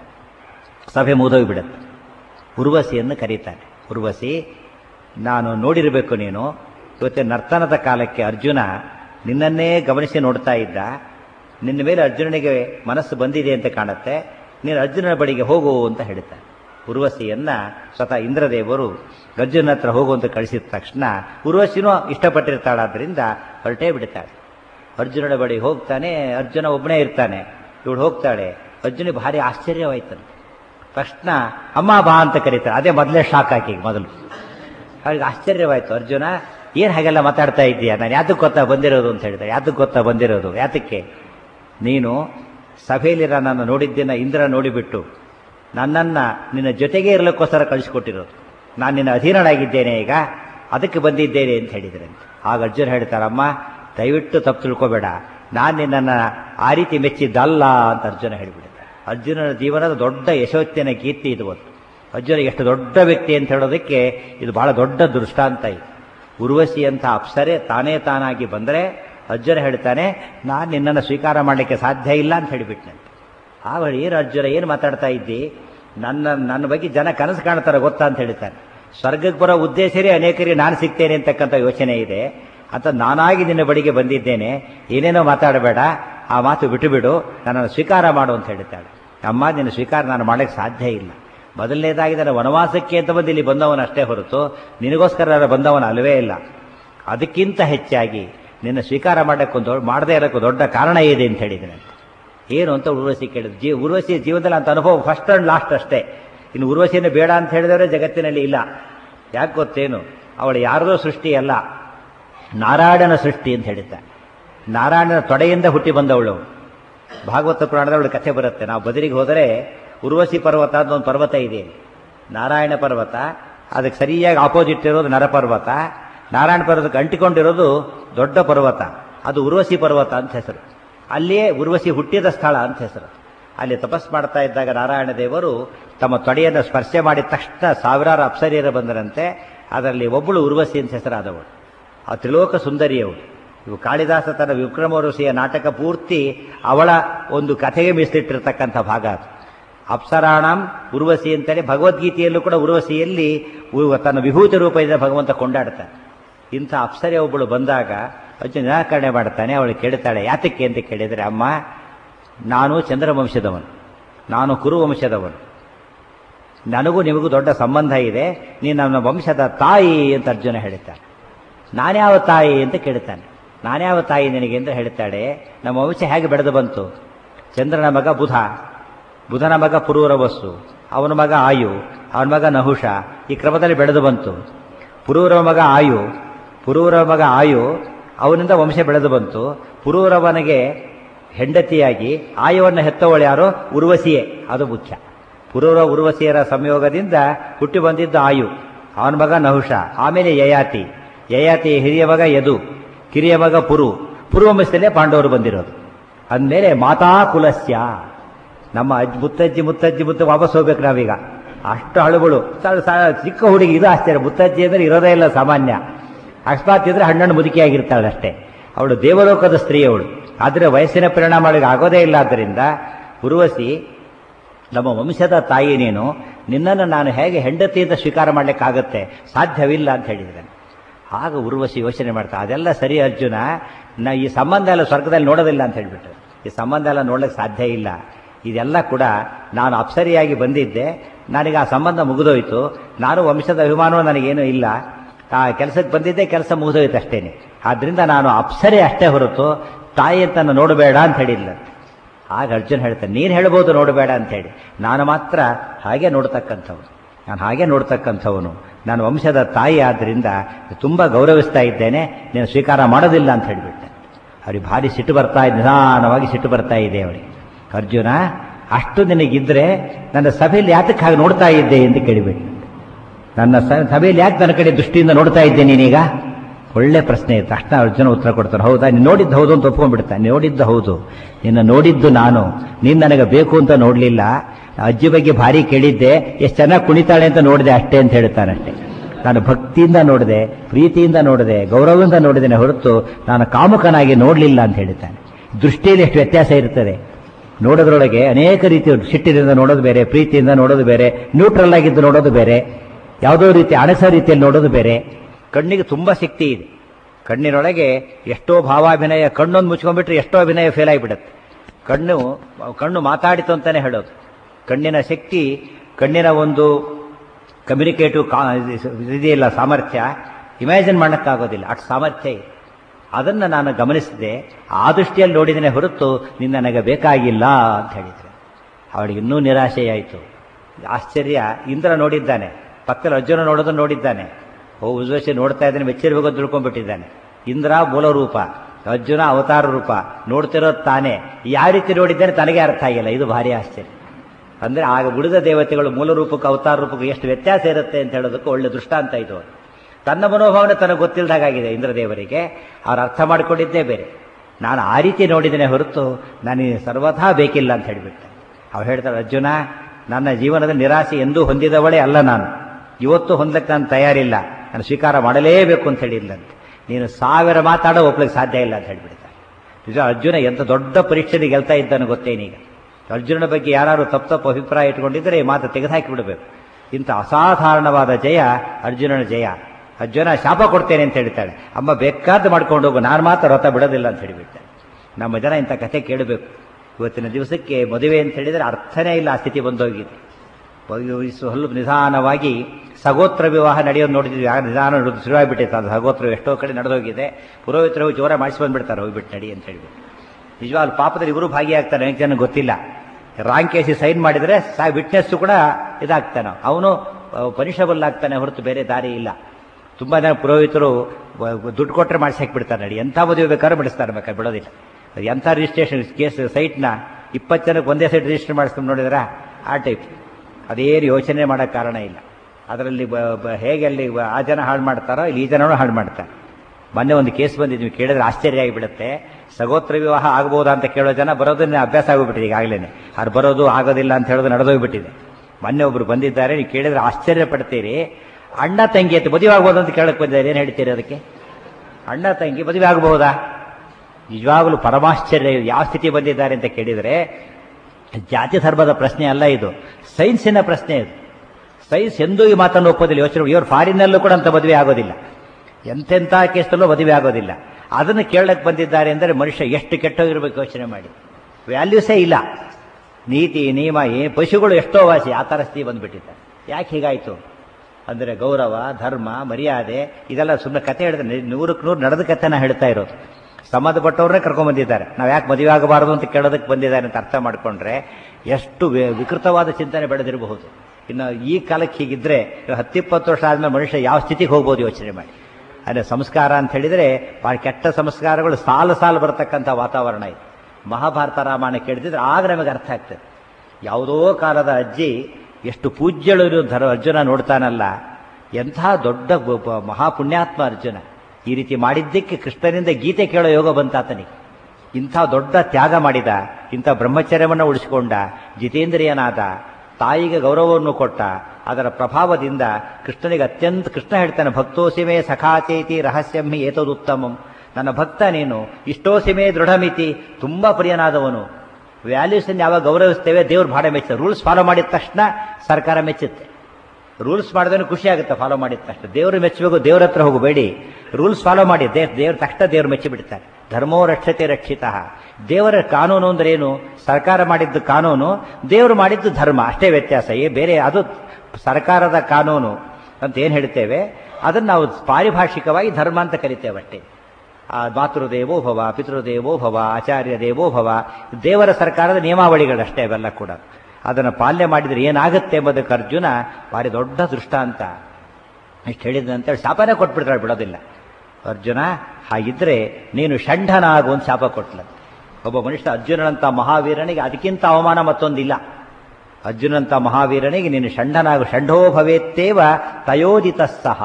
ಸಭೆ ಮುಗಿದೋಗಿ ಬಿಡುತ್ತೆ ಉರ್ವಶಿಯನ್ನು ಕರೀತಾನೆ ಉರ್ವಶಿ ನಾನು ನೋಡಿರಬೇಕು ನೀನು ಇವತ್ತಿನ ನರ್ತನದ ಕಾಲಕ್ಕೆ ಅರ್ಜುನ ನಿನ್ನನ್ನೇ ಗಮನಿಸಿ ನೋಡ್ತಾ ಇದ್ದ ನಿನ್ನ ಮೇಲೆ ಅರ್ಜುನನಿಗೆ ಮನಸ್ಸು ಬಂದಿದೆ ಅಂತ ಕಾಣುತ್ತೆ ನೀನು ಅರ್ಜುನನ ಬಳಿಗೆ ಹೋಗು ಅಂತ ಹೇಳ್ತಾನೆ ಉರ್ವಶಿಯನ್ನ ಸ್ವತಃ ಇಂದ್ರದೇವರು ಅರ್ಜುನ ಹತ್ರ ಹೋಗು ಅಂತ ಕಳಿಸಿದ ತಕ್ಷಣ ಉರ್ವಶಿನೂ ಇಷ್ಟಪಟ್ಟಿರ್ತಾಳಾದ್ರಿಂದ ಹೊರಟೇ ಬಿಡ್ತಾಳೆ ಅರ್ಜುನನ ಬಳಿ ಹೋಗ್ತಾನೆ ಅರ್ಜುನ ಒಬ್ಬನೇ ಇರ್ತಾನೆ ಇವಳು ಹೋಗ್ತಾಳೆ ಅರ್ಜುನಿಗೆ ಭಾರಿ ಆಶ್ಚರ್ಯವಾಯ್ತಂತೆ ತಕ್ಷಣ ಅಮ್ಮ ಬಾ ಅಂತ ಕರೀತಾರೆ ಅದೇ ಮೊದಲೇ ಶಾಕ್ ಹಾಕಿ ಮೊದಲು ಅವಳಿಗೆ ಆಶ್ಚರ್ಯವಾಯ್ತು ಅರ್ಜುನ ಏನು ಹಾಗೆಲ್ಲ ಮಾತಾಡ್ತಾ ಇದ್ದೀಯಾ ನಾನು ಯಾತಕ್ಕೆ ಗೊತ್ತಾ ಬಂದಿರೋದು ಅಂತ ಹೇಳಿದೆ ಯಾತಕ್ಕೆ ಗೊತ್ತಾ ಬಂದಿರೋದು ಯಾತಕ್ಕೆ ನೀನು ಸಭೆಯಲ್ಲಿ ನಾನು ನೋಡಿದ್ದೇನ ಇಂದ್ರ ನೋಡಿಬಿಟ್ಟು ನನ್ನನ್ನು ನಿನ್ನ ಜೊತೆಗೆ ಇರಲಿಕ್ಕೋಸ್ಕರ ಕಳಿಸ್ಕೊಟ್ಟಿರೋದು ನಾನು ನಿನ್ನ ಅಧೀನನಾಗಿದ್ದೇನೆ ಈಗ ಅದಕ್ಕೆ ಬಂದಿದ್ದೇನೆ ಅಂತ ಹೇಳಿದ್ರಂತೆ ಆಗ ಅರ್ಜುನ ಹೇಳ್ತಾರಮ್ಮ ದಯವಿಟ್ಟು ತಪ್ಪು ತಿಳ್ಕೊಬೇಡ ನಾನು ನಿನ್ನನ್ನು ಆ ರೀತಿ ಮೆಚ್ಚಿದ್ದಲ್ಲ ಅಂತ ಅರ್ಜುನ ಹೇಳಿಬಿಡ್ತಾರೆ ಅರ್ಜುನನ ಜೀವನದ ದೊಡ್ಡ ಯಶೋತ್ಯನ ಕೀರ್ತಿ ಇದು ಒಂದು ಅರ್ಜುನ ಎಷ್ಟು ದೊಡ್ಡ ವ್ಯಕ್ತಿ ಅಂತ ಹೇಳೋದಕ್ಕೆ ಇದು ಬಹಳ ದೊಡ್ಡ ದೃಷ್ಟಾಂತ ಇದು ಉರ್ವಶಿ ಅಂತ ಅಪ್ಸರೆ ತಾನೇ ತಾನಾಗಿ ಬಂದರೆ ಅರ್ಜುನ ಹೇಳ್ತಾನೆ ನಾನು ನಿನ್ನನ್ನು ಸ್ವೀಕಾರ ಮಾಡಲಿಕ್ಕೆ ಸಾಧ್ಯ ಇಲ್ಲ ಅಂತ ಹೇಳಿಬಿಟ್ನಂತೆ ಆಗ ಏನು ಅರ್ಜುನ ಏನು ಮಾತಾಡ್ತಾ ಇದ್ದಿ ನನ್ನ ನನ್ನ ಬಗ್ಗೆ ಜನ ಕನಸು ಕಾಣ್ತಾರೆ ಗೊತ್ತಾ ಅಂತ ಹೇಳ್ತಾನೆ ಸ್ವರ್ಗಕ್ಕೆ ಬರೋ ಉದ್ದೇಶರೇ ಅನೇಕರಿಗೆ ನಾನು ಸಿಗ್ತೇನೆ ಅಂತಕ್ಕಂಥ ಯೋಚನೆ ಇದೆ ಅಂತ ನಾನಾಗಿ ನಿನ್ನ ಬಳಿಗೆ ಬಂದಿದ್ದೇನೆ ಏನೇನೋ ಮಾತಾಡಬೇಡ ಆ ಮಾತು ಬಿಟ್ಟು ಬಿಡು ನನ್ನನ್ನು ಸ್ವೀಕಾರ ಮಾಡು ಅಂತ ಹೇಳ್ತಾಳೆ ಅಮ್ಮ ನಿನ್ನ ಸ್ವೀಕಾರ ನಾನು ಮಾಡಲಿಕ್ಕೆ ಸಾಧ್ಯ ಇಲ್ಲ ಮೊದಲನೇದಾಗಿ ನನ್ನ ವನವಾಸಕ್ಕೆ ಅಂತ ಬಂದು ಇಲ್ಲಿ ಬಂದವನು ಅಷ್ಟೇ ಹೊರತು ನಿನಗೋಸ್ಕರ ಬಂದವನು ಅಲ್ಲವೇ ಇಲ್ಲ ಅದಕ್ಕಿಂತ ಹೆಚ್ಚಾಗಿ ನಿನ್ನ ಸ್ವೀಕಾರ ಮಾಡೋಕ್ಕೊಂದು ಮಾಡದೇ ಇರೋಕ್ಕೆ ದೊಡ್ಡ ಕಾರಣ ಇದೆ ಅಂತ ಹೇಳಿದ್ದೇನೆ ಏನು ಅಂತ ಉರ್ವಶಿ ಕೇಳಿದ್ರು ಜೀ ಉರ್ವಶಿ ಜೀವನದಲ್ಲಿ ಅಂತ ಅನುಭವ ಫಸ್ಟ್ ಆ್ಯಂಡ್ ಲಾಸ್ಟ್ ಅಷ್ಟೇ ಇನ್ನು ಉರ್ವಶಿಯನ್ನು ಬೇಡ ಅಂತ ಹೇಳಿದವರೇ ಜಗತ್ತಿನಲ್ಲಿ ಇಲ್ಲ ಯಾಕೆ ಗೊತ್ತೇನು ಅವಳು ಯಾರದೋ ಸೃಷ್ಟಿ ಅಲ್ಲ ನಾರಾಯಣನ ಸೃಷ್ಟಿ ಅಂತ ಹೇಳಿದ್ದಾನೆ ನಾರಾಯಣನ ತೊಡೆಯಿಂದ ಹುಟ್ಟಿ ಬಂದವಳು ಭಾಗವತ ಪುರಾಣದ ಕಥೆ ಬರುತ್ತೆ ನಾವು ಬದರಿಗೆ ಹೋದರೆ ಉರ್ವಶಿ ಪರ್ವತ ಅಂತ ಒಂದು ಪರ್ವತ ಇದೆ ನಾರಾಯಣ ಪರ್ವತ ಅದಕ್ಕೆ ಸರಿಯಾಗಿ ಆಪೋಸಿಟ್ ಇರೋದು ನರಪರ್ವತ ನಾರಾಯಣ ಪರ್ವತಕ್ಕೆ ಅಂಟಿಕೊಂಡಿರೋದು ದೊಡ್ಡ ಪರ್ವತ ಅದು ಉರ್ವಶಿ ಪರ್ವತ ಅಂತ ಹೆಸರು ಅಲ್ಲಿಯೇ ಉರ್ವಶಿ ಹುಟ್ಟಿದ ಸ್ಥಳ ಅಂತ ಹೆಸರು ಅಲ್ಲಿ ತಪಸ್ ಮಾಡ್ತಾ ಇದ್ದಾಗ ನಾರಾಯಣ ದೇವರು ತಮ್ಮ ತೊಡೆಯನ್ನು ಸ್ಪರ್ಶ ಮಾಡಿದ ತಕ್ಷಣ ಸಾವಿರಾರು ಅಪ್ಸರಿಯರು ಬಂದರಂತೆ ಅದರಲ್ಲಿ ಒಬ್ಬಳು ಉರ್ವಶಿ ಅಂತ ಹೆಸರಾದವಳು ಆ ತ್ರಿಲೋಕ ಸುಂದರಿಯವಳು ಇವು ಕಾಳಿದಾಸ ತನ್ನ ವಿಕ್ರಮೋರ್ವಶಿಯ ನಾಟಕ ಪೂರ್ತಿ ಅವಳ ಒಂದು ಕಥೆಗೆ ಮೀಸಲಿಟ್ಟಿರ್ತಕ್ಕಂಥ ಭಾಗ ಅದು ಅಪ್ಸರಾಣಂ ಉರ್ವಶಿ ಅಂತಲೇ ಭಗವದ್ಗೀತೆಯಲ್ಲೂ ಕೂಡ ಉರ್ವಶಿಯಲ್ಲಿ ತನ್ನ ವಿಭೂತಿ ರೂಪದಿಂದ ಭಗವಂತ ಕೊಂಡಾಡ್ತಾನೆ ಇಂಥ ಅಪ್ಸರೆ ಒಬ್ಬಳು ಬಂದಾಗ ಅರ್ಜುನ ನಿರಾಕರಣೆ ಮಾಡ್ತಾನೆ ಅವಳು ಕೇಳ್ತಾಳೆ ಯಾತಕ್ಕೆ ಅಂತ ಕೇಳಿದರೆ ಅಮ್ಮ ನಾನು ಚಂದ್ರವಂಶದವನು ನಾನು ಕುರುವಂಶದವನು ನನಗೂ ನಿಮಗೂ ದೊಡ್ಡ ಸಂಬಂಧ ಇದೆ ನೀನು ನನ್ನ ವಂಶದ ತಾಯಿ ಅಂತ ಅರ್ಜುನ ಹೇಳ್ತಾನೆ ನಾನ್ಯಾವ ತಾಯಿ ಅಂತ ಕೇಳ್ತಾನೆ ನಾನ್ಯಾವ ತಾಯಿ ನಿನಗೆ ಅಂತ ಹೇಳ್ತಾಳೆ ನಮ್ಮ ವಂಶ ಹೇಗೆ ಬೆಳೆದು ಬಂತು ಚಂದ್ರನ ಮಗ ಬುಧ ಬುಧನ ಮಗ ಪುರೂರವಸ್ಸು ಅವನ ಮಗ ಆಯು ಅವನ ಮಗ ನಹುಷ ಈ ಕ್ರಮದಲ್ಲಿ ಬೆಳೆದು ಬಂತು ಪುರೂರವ ಮಗ ಆಯು ಪುರೂರವ ಮಗ ಆಯು ಅವನಿಂದ ವಂಶ ಬೆಳೆದು ಬಂತು ಪುರೂರವನಿಗೆ ಹೆಂಡತಿಯಾಗಿ ಆಯುವನ್ನು ಹೆತ್ತವಳು ಯಾರು ಉರ್ವಶಿಯೇ ಅದು ಮುಖ್ಯ ಪುರೂರ ಉರ್ವಶಿಯರ ಸಂಯೋಗದಿಂದ ಹುಟ್ಟಿ ಬಂದಿದ್ದ ಆಯು ಅವನ ಮಗ ನಹುಷ ಆಮೇಲೆ ಯಯಾತಿ ಯಯಾತಿ ಹಿರಿಯ ಮಗ ಯದು ಕಿರಿಯ ಮಗ ಪುರು ಪುರುವಂಶದಲ್ಲೇ ಪಾಂಡವರು ಬಂದಿರೋದು ಅಂದಮೇಲೆ ಮಾತಾ ಕುಲಸ್ಯ ನಮ್ಮ ಅಜ್ಜಿ ಮುತ್ತಜ್ಜಿ ಮುತ್ತಜ್ಜಿ ಮುತ್ತ ವಾಪಸ್ ಹೋಗ್ಬೇಕು ನಾವೀಗ ಅಷ್ಟು ಹಳುಗಳು ಚಿಕ್ಕ ಹುಡುಗಿ ಇದು ಆಶ್ಚರ್ಯ ಮುತ್ತಜ್ಜಿ ಅಂದರೆ ಇರೋದೇ ಇಲ್ಲ ಸಾಮಾನ್ಯ ಅಕಸ್ಮಾತ್ ಇದ್ರೆ ಹಣ್ಣನ್ನು ಮುದುಕಿಯಾಗಿರ್ತಾಳೆ ಅಷ್ಟೇ ಅವಳು ದೇವಲೋಕದ ಸ್ತ್ರೀ ಅವಳು ಆದರೆ ವಯಸ್ಸಿನ ಪರಿಣಾಮ ಅವಳಿಗೆ ಆಗೋದೇ ಇಲ್ಲ ಆದ್ದರಿಂದ ಉರ್ವಶಿ ನಮ್ಮ ವಂಶದ ತಾಯಿ ನೀನು ನಿನ್ನನ್ನು ನಾನು ಹೇಗೆ ಹೆಂಡತಿಯಿಂದ ಸ್ವೀಕಾರ ಮಾಡಲಿಕ್ಕಾಗತ್ತೆ ಸಾಧ್ಯವಿಲ್ಲ ಅಂತ ಹೇಳಿದ್ದಾನೆ ಆಗ ಉರ್ವಶಿ ಯೋಚನೆ ಮಾಡ್ತಾ ಅದೆಲ್ಲ ಸರಿ ಅರ್ಜುನ ನಾ ಈ ಸಂಬಂಧ ಎಲ್ಲ ಸ್ವರ್ಗದಲ್ಲಿ ನೋಡೋದಿಲ್ಲ ಅಂತ ಹೇಳಿಬಿಟ್ರು ಈ ಸಂಬಂಧ ಎಲ್ಲ ನೋಡ್ಲಿಕ್ಕೆ ಸಾಧ್ಯ ಇಲ್ಲ ಇದೆಲ್ಲ ಕೂಡ ನಾನು ಅಪ್ಸರಿಯಾಗಿ ಬಂದಿದ್ದೆ ನನಗೆ ಆ ಸಂಬಂಧ ಮುಗಿದೋಯ್ತು ನಾನು ವಂಶದ ಅಭಿಮಾನವೂ ನನಗೇನೂ ಇಲ್ಲ ಆ ಕೆಲಸಕ್ಕೆ ಬಂದಿದ್ದೆ ಕೆಲಸ ಮುಗಿದೋಯ್ತು ಅಷ್ಟೇನೆ ಆದ್ರಿಂದ ನಾನು ಅಪ್ಸರೆ ಅಷ್ಟೇ ಹೊರತು ತಾಯಿ ಅಂತ ನೋಡಬೇಡ ಅಂತ ಹೇಳಿಲ್ಲ ಆಗ ಅರ್ಜುನ್ ಹೇಳ್ತಾನೆ ನೀನು ಹೇಳ್ಬೋದು ನೋಡಬೇಡ ಅಂತ ಹೇಳಿ ನಾನು ಮಾತ್ರ ಹಾಗೆ ನೋಡ್ತಕ್ಕಂಥವನು ನಾನು ಹಾಗೆ ನೋಡ್ತಕ್ಕಂಥವನು ನಾನು ವಂಶದ ತಾಯಿ ಆದ್ದರಿಂದ ತುಂಬ ಗೌರವಿಸ್ತಾ ಇದ್ದೇನೆ ನೀನು ಸ್ವೀಕಾರ ಮಾಡೋದಿಲ್ಲ ಅಂತ ಹೇಳಿಬಿಟ್ಟೆ ಅವ್ರಿಗೆ ಭಾರಿ ಸಿಟ್ಟು ಬರ್ತಾ ಇದೆ ನಿಧಾನವಾಗಿ ಸಿಟ್ಟು ಬರ್ತಾ ಇದೆ ಅವರಿಗೆ ಅರ್ಜುನ ಅಷ್ಟು ನಿನಗಿದ್ರೆ ನನ್ನ ಸಭೆಯಲ್ಲಿ ಯಾತಕ್ಕೆ ಹಾಗೆ ನೋಡ್ತಾ ಇದ್ದೆ ಅಂತ ಕೇಳಿಬಿಟ್ಟು ನನ್ನ ಸ- ಸಭೆಯಲ್ಲಿ ಯಾಕೆ ನನ್ನ ಕಡೆ ದೃಷ್ಟಿಯಿಂದ ನೋಡ್ತಾ ಇದ್ದೆ ನೀನೀಗ ಒಳ್ಳೆ ಪ್ರಶ್ನೆ ಇತ್ತು ತಕ್ಷಣ ಅರ್ಜುನ ಉತ್ತರ ಕೊಡ್ತಾನೆ ಹೌದಾ ನೀನು ನೋಡಿದ್ದು ಹೌದು ಅಂತ ಒಪ್ಕೊಂಡ್ಬಿಡ್ತಾನೆ ನೋಡಿದ್ದು ಹೌದು ನಿನ್ನ ನೋಡಿದ್ದು ನಾನು ನೀನು ನನಗೆ ಬೇಕು ಅಂತ ನೋಡಲಿಲ್ಲ ಅಜ್ಜಿ ಬಗ್ಗೆ ಭಾರಿ ಕೇಳಿದ್ದೆ ಎಷ್ಟು ಚೆನ್ನಾಗಿ ಕುಣಿತಾಳೆ ಅಂತ ನೋಡಿದೆ ಅಷ್ಟೇ ಅಂತ ಹೇಳ್ತಾನೆ ಅಷ್ಟೇ ನಾನು ಭಕ್ತಿಯಿಂದ ನೋಡಿದೆ ಪ್ರೀತಿಯಿಂದ ನೋಡಿದೆ ಗೌರವದಿಂದ ನೋಡಿದ್ದೇನೆ ಹೊರತು ನಾನು ಕಾಮುಕನಾಗಿ ನೋಡಲಿಲ್ಲ ಅಂತ ಹೇಳ್ತಾನೆ ದೃಷ್ಟಿಯಲ್ಲಿ ಎಷ್ಟು ವ್ಯತ್ಯಾಸ ಇರ್ತದೆ ನೋಡೋದ್ರೊಳಗೆ ಅನೇಕ ರೀತಿಯ ಸಿಟ್ಟಿನಿಂದ ನೋಡೋದು ಬೇರೆ ಪ್ರೀತಿಯಿಂದ ನೋಡೋದು ಬೇರೆ ನ್ಯೂಟ್ರಲ್ ಆಗಿದ್ದು ನೋಡೋದು ಬೇರೆ ಯಾವುದೋ ರೀತಿ ಅಣಸ ರೀತಿಯಲ್ಲಿ ನೋಡೋದು ಬೇರೆ ಕಣ್ಣಿಗೆ ತುಂಬಾ ಶಕ್ತಿ ಇದೆ ಕಣ್ಣಿನೊಳಗೆ ಎಷ್ಟೋ ಭಾವಾಭಿನಯ ಕಣ್ಣೊಂದು ಮುಚ್ಕೊಂಡ್ಬಿಟ್ರೆ ಎಷ್ಟೋ ಅಭಿನಯ ಫೇಲ್ ಆಗಿಬಿಡುತ್ತೆ ಕಣ್ಣು ಕಣ್ಣು ಮಾತಾಡಿತು ಅಂತಾನೆ ಹೇಳೋದು ಕಣ್ಣಿನ ಶಕ್ತಿ ಕಣ್ಣಿನ ಒಂದು ಕಮ್ಯುನಿಕೇಟಿವ್ ಇದೆಯಲ್ಲ ಸಾಮರ್ಥ್ಯ ಇಮ್ಯಾಜಿನ್ ಮಾಡೋಕ್ಕಾಗೋದಿಲ್ಲ ಅಷ್ಟು ಸಾಮರ್ಥ್ಯ ಇದೆ ಅದನ್ನು ನಾನು ಗಮನಿಸಿದೆ ಆ ದೃಷ್ಟಿಯಲ್ಲಿ ನೋಡಿದ್ದೇನೆ ಹೊರತು ನಿನ್ನ ನನಗೆ ಬೇಕಾಗಿಲ್ಲ ಅಂತ ಹೇಳಿದ್ರೆ ಅವಳಿಗೆ ಇನ್ನೂ ನಿರಾಶೆಯಾಯಿತು ಆಶ್ಚರ್ಯ ಇಂದ್ರ ನೋಡಿದ್ದಾನೆ ಪಕ್ಕದಲ್ಲಿ ಅರ್ಜುನ ನೋಡೋದನ್ನು ನೋಡಿದ್ದಾನೆ ಓ ಉಜ್ವಶಿ ನೋಡ್ತಾ ಇದ್ದಾನೆ ಮೆಚ್ಚಿರ್ಬೇಕು ಅಂತ ತಿಳ್ಕೊಂಡ್ಬಿಟ್ಟಿದ್ದಾನೆ ಇಂದ್ರ ಮೂಲ ರೂಪ ಅರ್ಜುನ ಅವತಾರ ರೂಪ ನೋಡ್ತಿರೋದು ತಾನೇ ಯಾವ ರೀತಿ ನೋಡಿದ್ದಾನೆ ತನಗೆ ಅರ್ಥ ಆಗಿಲ್ಲ ಇದು ಭಾರಿ ಆಶ್ಚರ್ಯ ಅಂದ್ರೆ ಆಗ ಉಳಿದ ದೇವತೆಗಳು ಮೂಲ ರೂಪಕ್ಕೆ ಅವತಾರ ರೂಪಕ್ಕೆ ಎಷ್ಟು ವ್ಯತ್ಯಾಸ ಇರುತ್ತೆ ಅಂತ ಹೇಳೋದಕ್ಕೆ ಒಳ್ಳೆ ದೃಷ್ಟಾಂತ ಇದು ತನ್ನ ಮನೋಭಾವನೆ ತನಗೆ ಗೊತ್ತಿಲ್ಲದಾಗಿದೆ ಇಂದ್ರದೇವರಿಗೆ ಅವ್ರು ಅರ್ಥ ಮಾಡಿಕೊಂಡಿದ್ದೇ ಬೇರೆ ನಾನು ಆ ರೀತಿ ನೋಡಿದ್ದೇನೆ ಹೊರತು ನನಗೆ ಸರ್ವಥಾ ಬೇಕಿಲ್ಲ ಅಂತ ಹೇಳಿಬಿಟ್ಟೆ ಅವ್ರು ಹೇಳ್ತಾರೆ ಅರ್ಜುನ ನನ್ನ ಜೀವನದ ನಿರಾಸೆ ಎಂದೂ ಹೊಂದಿದವಳೇ ಅಲ್ಲ ನಾನು ಇವತ್ತು ಹೊಂದಕ್ಕೆ ನಾನು ತಯಾರಿಲ್ಲ ನಾನು ಸ್ವೀಕಾರ ಮಾಡಲೇಬೇಕು ಅಂತ ಹೇಳಿಲ್ಲಂತೆ ನೀನು ಸಾವಿರ ಮಾತಾಡೋ ಒಪ್ಲಿಕ್ಕೆ ಸಾಧ್ಯ ಇಲ್ಲ ಅಂತ ಹೇಳ್ಬಿಡ್ತಾರೆ ನಿಜ ಅರ್ಜುನ ಎಂತ ದೊಡ್ಡ ಪರೀಕ್ಷೆಗೆ ಗೆಲ್ತಾ ಇದ್ದಾನೆ ಗೊತ್ತೇನೀಗ ಅರ್ಜುನನ ಬಗ್ಗೆ ಯಾರು ತಪ್ಪು ತಪ್ಪು ಅಭಿಪ್ರಾಯ ಇಟ್ಕೊಂಡಿದ್ದರೆ ಈ ಮಾತು ತೆಗೆದುಹಾಕಿ ಬಿಡಬೇಕು ಇಂಥ ಅಸಾಧಾರಣವಾದ ಜಯ ಅರ್ಜುನನ ಜಯ ಅರ್ಜುನ ಶಾಪ ಕೊಡ್ತೇನೆ ಅಂತ ಹೇಳ್ತಾಳೆ ಅಮ್ಮ ಬೇಕಾದ್ದು ಮಾಡ್ಕೊಂಡು ಹೋಗು ನಾನು ಮಾತ್ರ ವ್ರತ ಬಿಡೋದಿಲ್ಲ ಅಂತ ಹೇಳಿಬಿಟ್ಟೆ ನಮ್ಮ ಜನ ಇಂಥ ಕಥೆ ಕೇಳಬೇಕು ಇವತ್ತಿನ ದಿವಸಕ್ಕೆ ಮದುವೆ ಅಂತ ಹೇಳಿದರೆ ಅರ್ಥನೇ ಇಲ್ಲ ಆ ಸ್ಥಿತಿ ಬಂದೋಗಿದೆ ಸ್ವಲ್ಪ ನಿಧಾನವಾಗಿ ಸಗೋತ್ರ ವಿವಾಹ ನಡೆಯೋದು ನೋಡಿದ್ವಿ ಆಗ ನಿಧಾನ ನಡೆದು ಶುರುವಾಗಿಬಿಟ್ಟಿತ್ತು ಅದು ಸಗೋತ್ರ ಎಷ್ಟೋ ಕಡೆ ನಡೆದೋಗಿದೆ ಪುರೋಹಿತರು ಜೋರ ಮಾಡಿಸಿ ಬಂದ್ಬಿಡ್ತಾರೆ ಹೋಗ್ಬಿಟ್ಟು ನಡಿ ಅಂತ ಹೇಳ್ಬಿಟ್ಟು ನಿಜವಾಗ್ಲು ಪಾಪದಲ್ಲಿ ಇವರು ಭಾಗಿಯಾಗ್ತಾರೆ ಅನೇಕ ಜನ ಗೊತ್ತಿಲ್ಲ ರಾಂಗ್ ಕೇಸಿ ಸೈನ್ ಮಾಡಿದರೆ ಸಾ ವಿಟ್ನೆಸ್ ಕೂಡ ಇದಾಗ್ತಾನೆ ಅವನು ಪನಿಷಬಲ್ ಆಗ್ತಾನೆ ಹೊರತು ಬೇರೆ ದಾರಿ ಇಲ್ಲ ತುಂಬಾ ಜನ ಪುರೋಹಿತರು ದುಡ್ಡು ಕೊಟ್ಟರೆ ಮಾಡಿಸಿ ಹಾಕಿಬಿಡ್ತಾರೆ ನಡಿ ಎಂಥ ಮದುವೆ ಬೇಕಾದ್ರೂ ಬಿಡಿಸ್ತಾರೆ ಬೇಕಾದ್ರೆ ಬಿಡೋದಿಲ್ಲ ಅದು ಎಂಥ ರಿಜಿಸ್ಟ್ರೇಷನ್ ಕೇಸ್ ಸೈಟ್ನ ಇಪ್ಪತ್ತು ಜನಕ್ಕೆ ಒಂದೇ ಸೈಟ್ ರಿಜಿಸ್ಟರ್ ಮಾಡಿಸ್ಕೊಂಡು ನೋಡಿದ್ರೆ ಆ ಟೈಪ್ ಅದೇನು ಯೋಚನೆ ಮಾಡೋಕ್ಕೆ ಕಾರಣ ಇಲ್ಲ ಅದರಲ್ಲಿ ಹೇಗೆ ಅಲ್ಲಿ ಆ ಜನ ಹಾಳು ಮಾಡ್ತಾರೋ ಇಲ್ಲಿ ಈ ಜನನೂ ಹಾಳು ಮಾಡ್ತಾರೆ ಮೊನ್ನೆ ಒಂದು ಕೇಸ್ ಬಂದಿದ್ವಿ ಕೇಳಿದ್ರೆ ಆಶ್ಚರ್ಯ ಆಗಿಬಿಡುತ್ತೆ ಸಗೋತ್ರ ವಿವಾಹ ಆಗ್ಬೋದಾ ಅಂತ ಕೇಳೋ ಜನ ಬರೋದನ್ನ ಅಭ್ಯಾಸ ಆಗೋಗ್ಬಿಟ್ಟಿದೆ ಈಗಾಗಲೇ ಅವ್ರು ಬರೋದು ಆಗೋದಿಲ್ಲ ಅಂತ ಹೇಳೋದು ನಡೆದೋಗ್ಬಿಟ್ಟಿದೆ ಮೊನ್ನೆ ಒಬ್ರು ಬಂದಿದ್ದಾರೆ ನೀವು ಕೇಳಿದ್ರೆ ಆಶ್ಚರ್ಯ ಪಡ್ತೀರಿ ಅಣ್ಣ ತಂಗಿ ಅಂತ ಮದುವೆ ಆಗ್ಬೋದು ಅಂತ ಕೇಳಕ್ ಬಂದಿದ್ದಾರೆ ಏನು ಹೇಳ್ತೀರಿ ಅದಕ್ಕೆ ಅಣ್ಣ ತಂಗಿ ಮದುವೆ ಆಗಬಹುದಾ ನಿಜವಾಗಲೂ ಪರಮಾಶ್ಚರ್ಯ ಯಾವ ಸ್ಥಿತಿ ಬಂದಿದ್ದಾರೆ ಅಂತ ಕೇಳಿದರೆ ಜಾತಿ ಧರ್ಮದ ಪ್ರಶ್ನೆ ಅಲ್ಲ ಇದು ಸೈನ್ಸಿನ ಪ್ರಶ್ನೆ ಇದು ಸೈನ್ಸ್ ಎಂದೂ ಈ ಮಾತನ್ನು ಒಪ್ಪೋದಿಲ್ಲ ಯೋಚನೆ ಇವರು ಫಾರಿನಲ್ಲೂ ಕೂಡ ಅಂತ ಮದುವೆ ಆಗೋದಿಲ್ಲ ಎಂತೆಂಥ ಕೇಸಲ್ಲೂ ಮದುವೆ ಆಗೋದಿಲ್ಲ ಅದನ್ನು ಕೇಳಕ್ಕೆ ಬಂದಿದ್ದಾರೆ ಅಂದರೆ ಮನುಷ್ಯ ಎಷ್ಟು ಕೆಟ್ಟೋಗಿರ್ಬೇಕು ಯೋಚನೆ ಮಾಡಿ ವ್ಯಾಲ್ಯೂಸೇ ಇಲ್ಲ ನೀತಿ ನಿಯಮ ಏ ಪಶುಗಳು ಎಷ್ಟೋ ವಾಸಿ ಆ ಥರ ಸ್ಥಿತಿ ಬಂದ್ಬಿಟ್ಟಿದ್ದಾರೆ ಯಾಕೆ ಹೀಗಾಯಿತು ಅಂದರೆ ಗೌರವ ಧರ್ಮ ಮರ್ಯಾದೆ ಇದೆಲ್ಲ ಸುಮ್ಮನೆ ಕತೆ ಹೇಳಿದ್ರೆ ನೂರಕ್ಕೆ ನೂರು ನಡೆದ ಕಥೆನ ಹೇಳ್ತಾ ಇರೋದು ಸಂಬಂಧಪಟ್ಟವ್ರನ್ನೇ ಕರ್ಕೊಂಡ್ಬಂದಿದ್ದಾರೆ ನಾವು ಯಾಕೆ ಮದುವೆ ಆಗಬಾರದು ಅಂತ ಕೇಳೋದಕ್ಕೆ ಬಂದಿದ್ದಾರೆ ಅಂತ ಅರ್ಥ ಮಾಡಿಕೊಂಡ್ರೆ ಎಷ್ಟು ವಿಕೃತವಾದ ಚಿಂತನೆ ಬೆಳೆದಿರಬಹುದು ಇನ್ನು ಈ ಕಾಲಕ್ಕೆ ಹೀಗಿದ್ರೆ ಹತ್ತಿಪ್ಪತ್ತು ವರ್ಷ ಆದ್ಮೇಲೆ ಮನುಷ್ಯ ಯಾವ ಸ್ಥಿತಿಗೆ ಹೋಗ್ಬೋದು ಯೋಚನೆ ಮಾಡಿ ಅಂದರೆ ಸಂಸ್ಕಾರ ಅಂತ ಹೇಳಿದರೆ ಭಾಳ ಕೆಟ್ಟ ಸಂಸ್ಕಾರಗಳು ಸಾಲು ಸಾಲು ಬರತಕ್ಕಂಥ ವಾತಾವರಣ ಇದೆ ಮಹಾಭಾರತ ರಾಮಾಯಣ ಕೇಳಿದ್ರೆ ಆಗ ನಮಗೆ ಅರ್ಥ ಆಗ್ತದೆ ಯಾವುದೋ ಕಾಲದ ಅಜ್ಜಿ ಎಷ್ಟು ಪೂಜ್ಯಳು ಧರ ಅರ್ಜುನ ನೋಡ್ತಾನಲ್ಲ ಎಂಥ ದೊಡ್ಡ ಮಹಾಪುಣ್ಯಾತ್ಮ ಅರ್ಜುನ ಈ ರೀತಿ ಮಾಡಿದ್ದಕ್ಕೆ ಕೃಷ್ಣನಿಂದ ಗೀತೆ ಕೇಳೋ ಯೋಗ ಬಂತಾತನಿಗೆ ಇಂಥ ದೊಡ್ಡ ತ್ಯಾಗ ಮಾಡಿದ ಇಂಥ ಬ್ರಹ್ಮಚರ್ಯವನ್ನು ಉಳಿಸಿಕೊಂಡ ಜಿತೇಂದ್ರಿಯನಾದ ತಾಯಿಗೆ ಗೌರವವನ್ನು ಕೊಟ್ಟ ಅದರ ಪ್ರಭಾವದಿಂದ ಕೃಷ್ಣನಿಗೆ ಅತ್ಯಂತ ಕೃಷ್ಣ ಹೇಳ್ತಾನೆ ಭಕ್ತೋಸಿಮೆ ಸಖಾಚೇತಿ ರಹಸ್ಯಮ್ಮಿ ಏತದುತ್ತಮಂ ನನ್ನ ಭಕ್ತ ನೀನು ಇಷ್ಟೋಸಿಮೆ ದೃಢಮಿತಿ ತುಂಬಾ ಪ್ರಿಯನಾದವನು ವ್ಯಾಲ್ಯೂಸ್ ಯಾವಾಗ ಗೌರವಿಸ್ತೇವೆ ದೇವ್ರು ಭಾಳ ಮೆಚ್ಚ ರೂಲ್ಸ್ ಫಾಲೋ ಮಾಡಿದ ತಕ್ಷಣ ಸರ್ಕಾರ ಮೆಚ್ಚುತ್ತೆ ರೂಲ್ಸ್ ಮಾಡಿದ್ರೆ ಖುಷಿ ಆಗುತ್ತೆ ಫಾಲೋ ಮಾಡಿದ ತಕ್ಷಣ ದೇವರು ಮೆಚ್ಚಬೇಕು ದೇವ್ರ ಹತ್ರ ಹೋಗಬೇಡಿ ರೂಲ್ಸ್ ಫಾಲೋ ಮಾಡಿ ದೇವ್ ದೇವ್ರ ತಕ್ಷಣ ದೇವ್ರು ಮೆಚ್ಚಿ ಬಿಡ್ತಾರೆ ಧರ್ಮೋ ರಕ್ಷತೆ ರಕ್ಷಿತ ದೇವರ ಕಾನೂನು ಅಂದ್ರೆ ಏನು ಸರ್ಕಾರ ಮಾಡಿದ್ದು ಕಾನೂನು ದೇವರು ಮಾಡಿದ್ದು ಧರ್ಮ ಅಷ್ಟೇ ವ್ಯತ್ಯಾಸ ಏ ಬೇರೆ ಅದು ಸರ್ಕಾರದ ಕಾನೂನು ಅಂತ ಏನು ಹೇಳ್ತೇವೆ ಅದನ್ನು ನಾವು ಪಾರಿಭಾಷಿಕವಾಗಿ ಧರ್ಮ ಅಂತ ಕರಿತೇವೆ ಅಷ್ಟೇ ಆ ಮಾತೃದೇವೋ ಭವ ಪಿತೃದೇವೋ ಭವ ಆಚಾರ್ಯ ದೇವೋ ಭವ ದೇವರ ಸರ್ಕಾರದ ನಿಯಮಾವಳಿಗಳಷ್ಟೇ ಅವೆಲ್ಲ ಕೂಡ ಅದನ್ನು ಪಾಲನೆ ಮಾಡಿದರೆ ಏನಾಗುತ್ತೆ ಎಂಬುದಕ್ಕೆ ಅರ್ಜುನ ಭಾರಿ ದೊಡ್ಡ ದೃಷ್ಟಾಂತ ಇಷ್ಟು ಹೇಳಿದಂತೇಳಿ ಶಾಪನೇ ಕೊಟ್ಬಿಡ್ತಾಳೆ ಬಿಡೋದಿಲ್ಲ ಅರ್ಜುನ ಹಾಗಿದ್ರೆ ನೀನು ಷಂಢನಾಗು ಅಂತ ಶಾಪ ಕೊಟ್ಲ ಒಬ್ಬ ಮನುಷ್ಯ ಅರ್ಜುನನಂತ ಮಹಾವೀರನಿಗೆ ಅದಕ್ಕಿಂತ ಅವಮಾನ ಮತ್ತೊಂದಿಲ್ಲ ಅರ್ಜುನಂತ ಮಹಾವೀರನಿಗೆ ನೀನು ಷಂಢನಾಗು ಷಂಢೋ ಭವೇತ್ತೇವ ತಯೋಜಿತ ಸಹ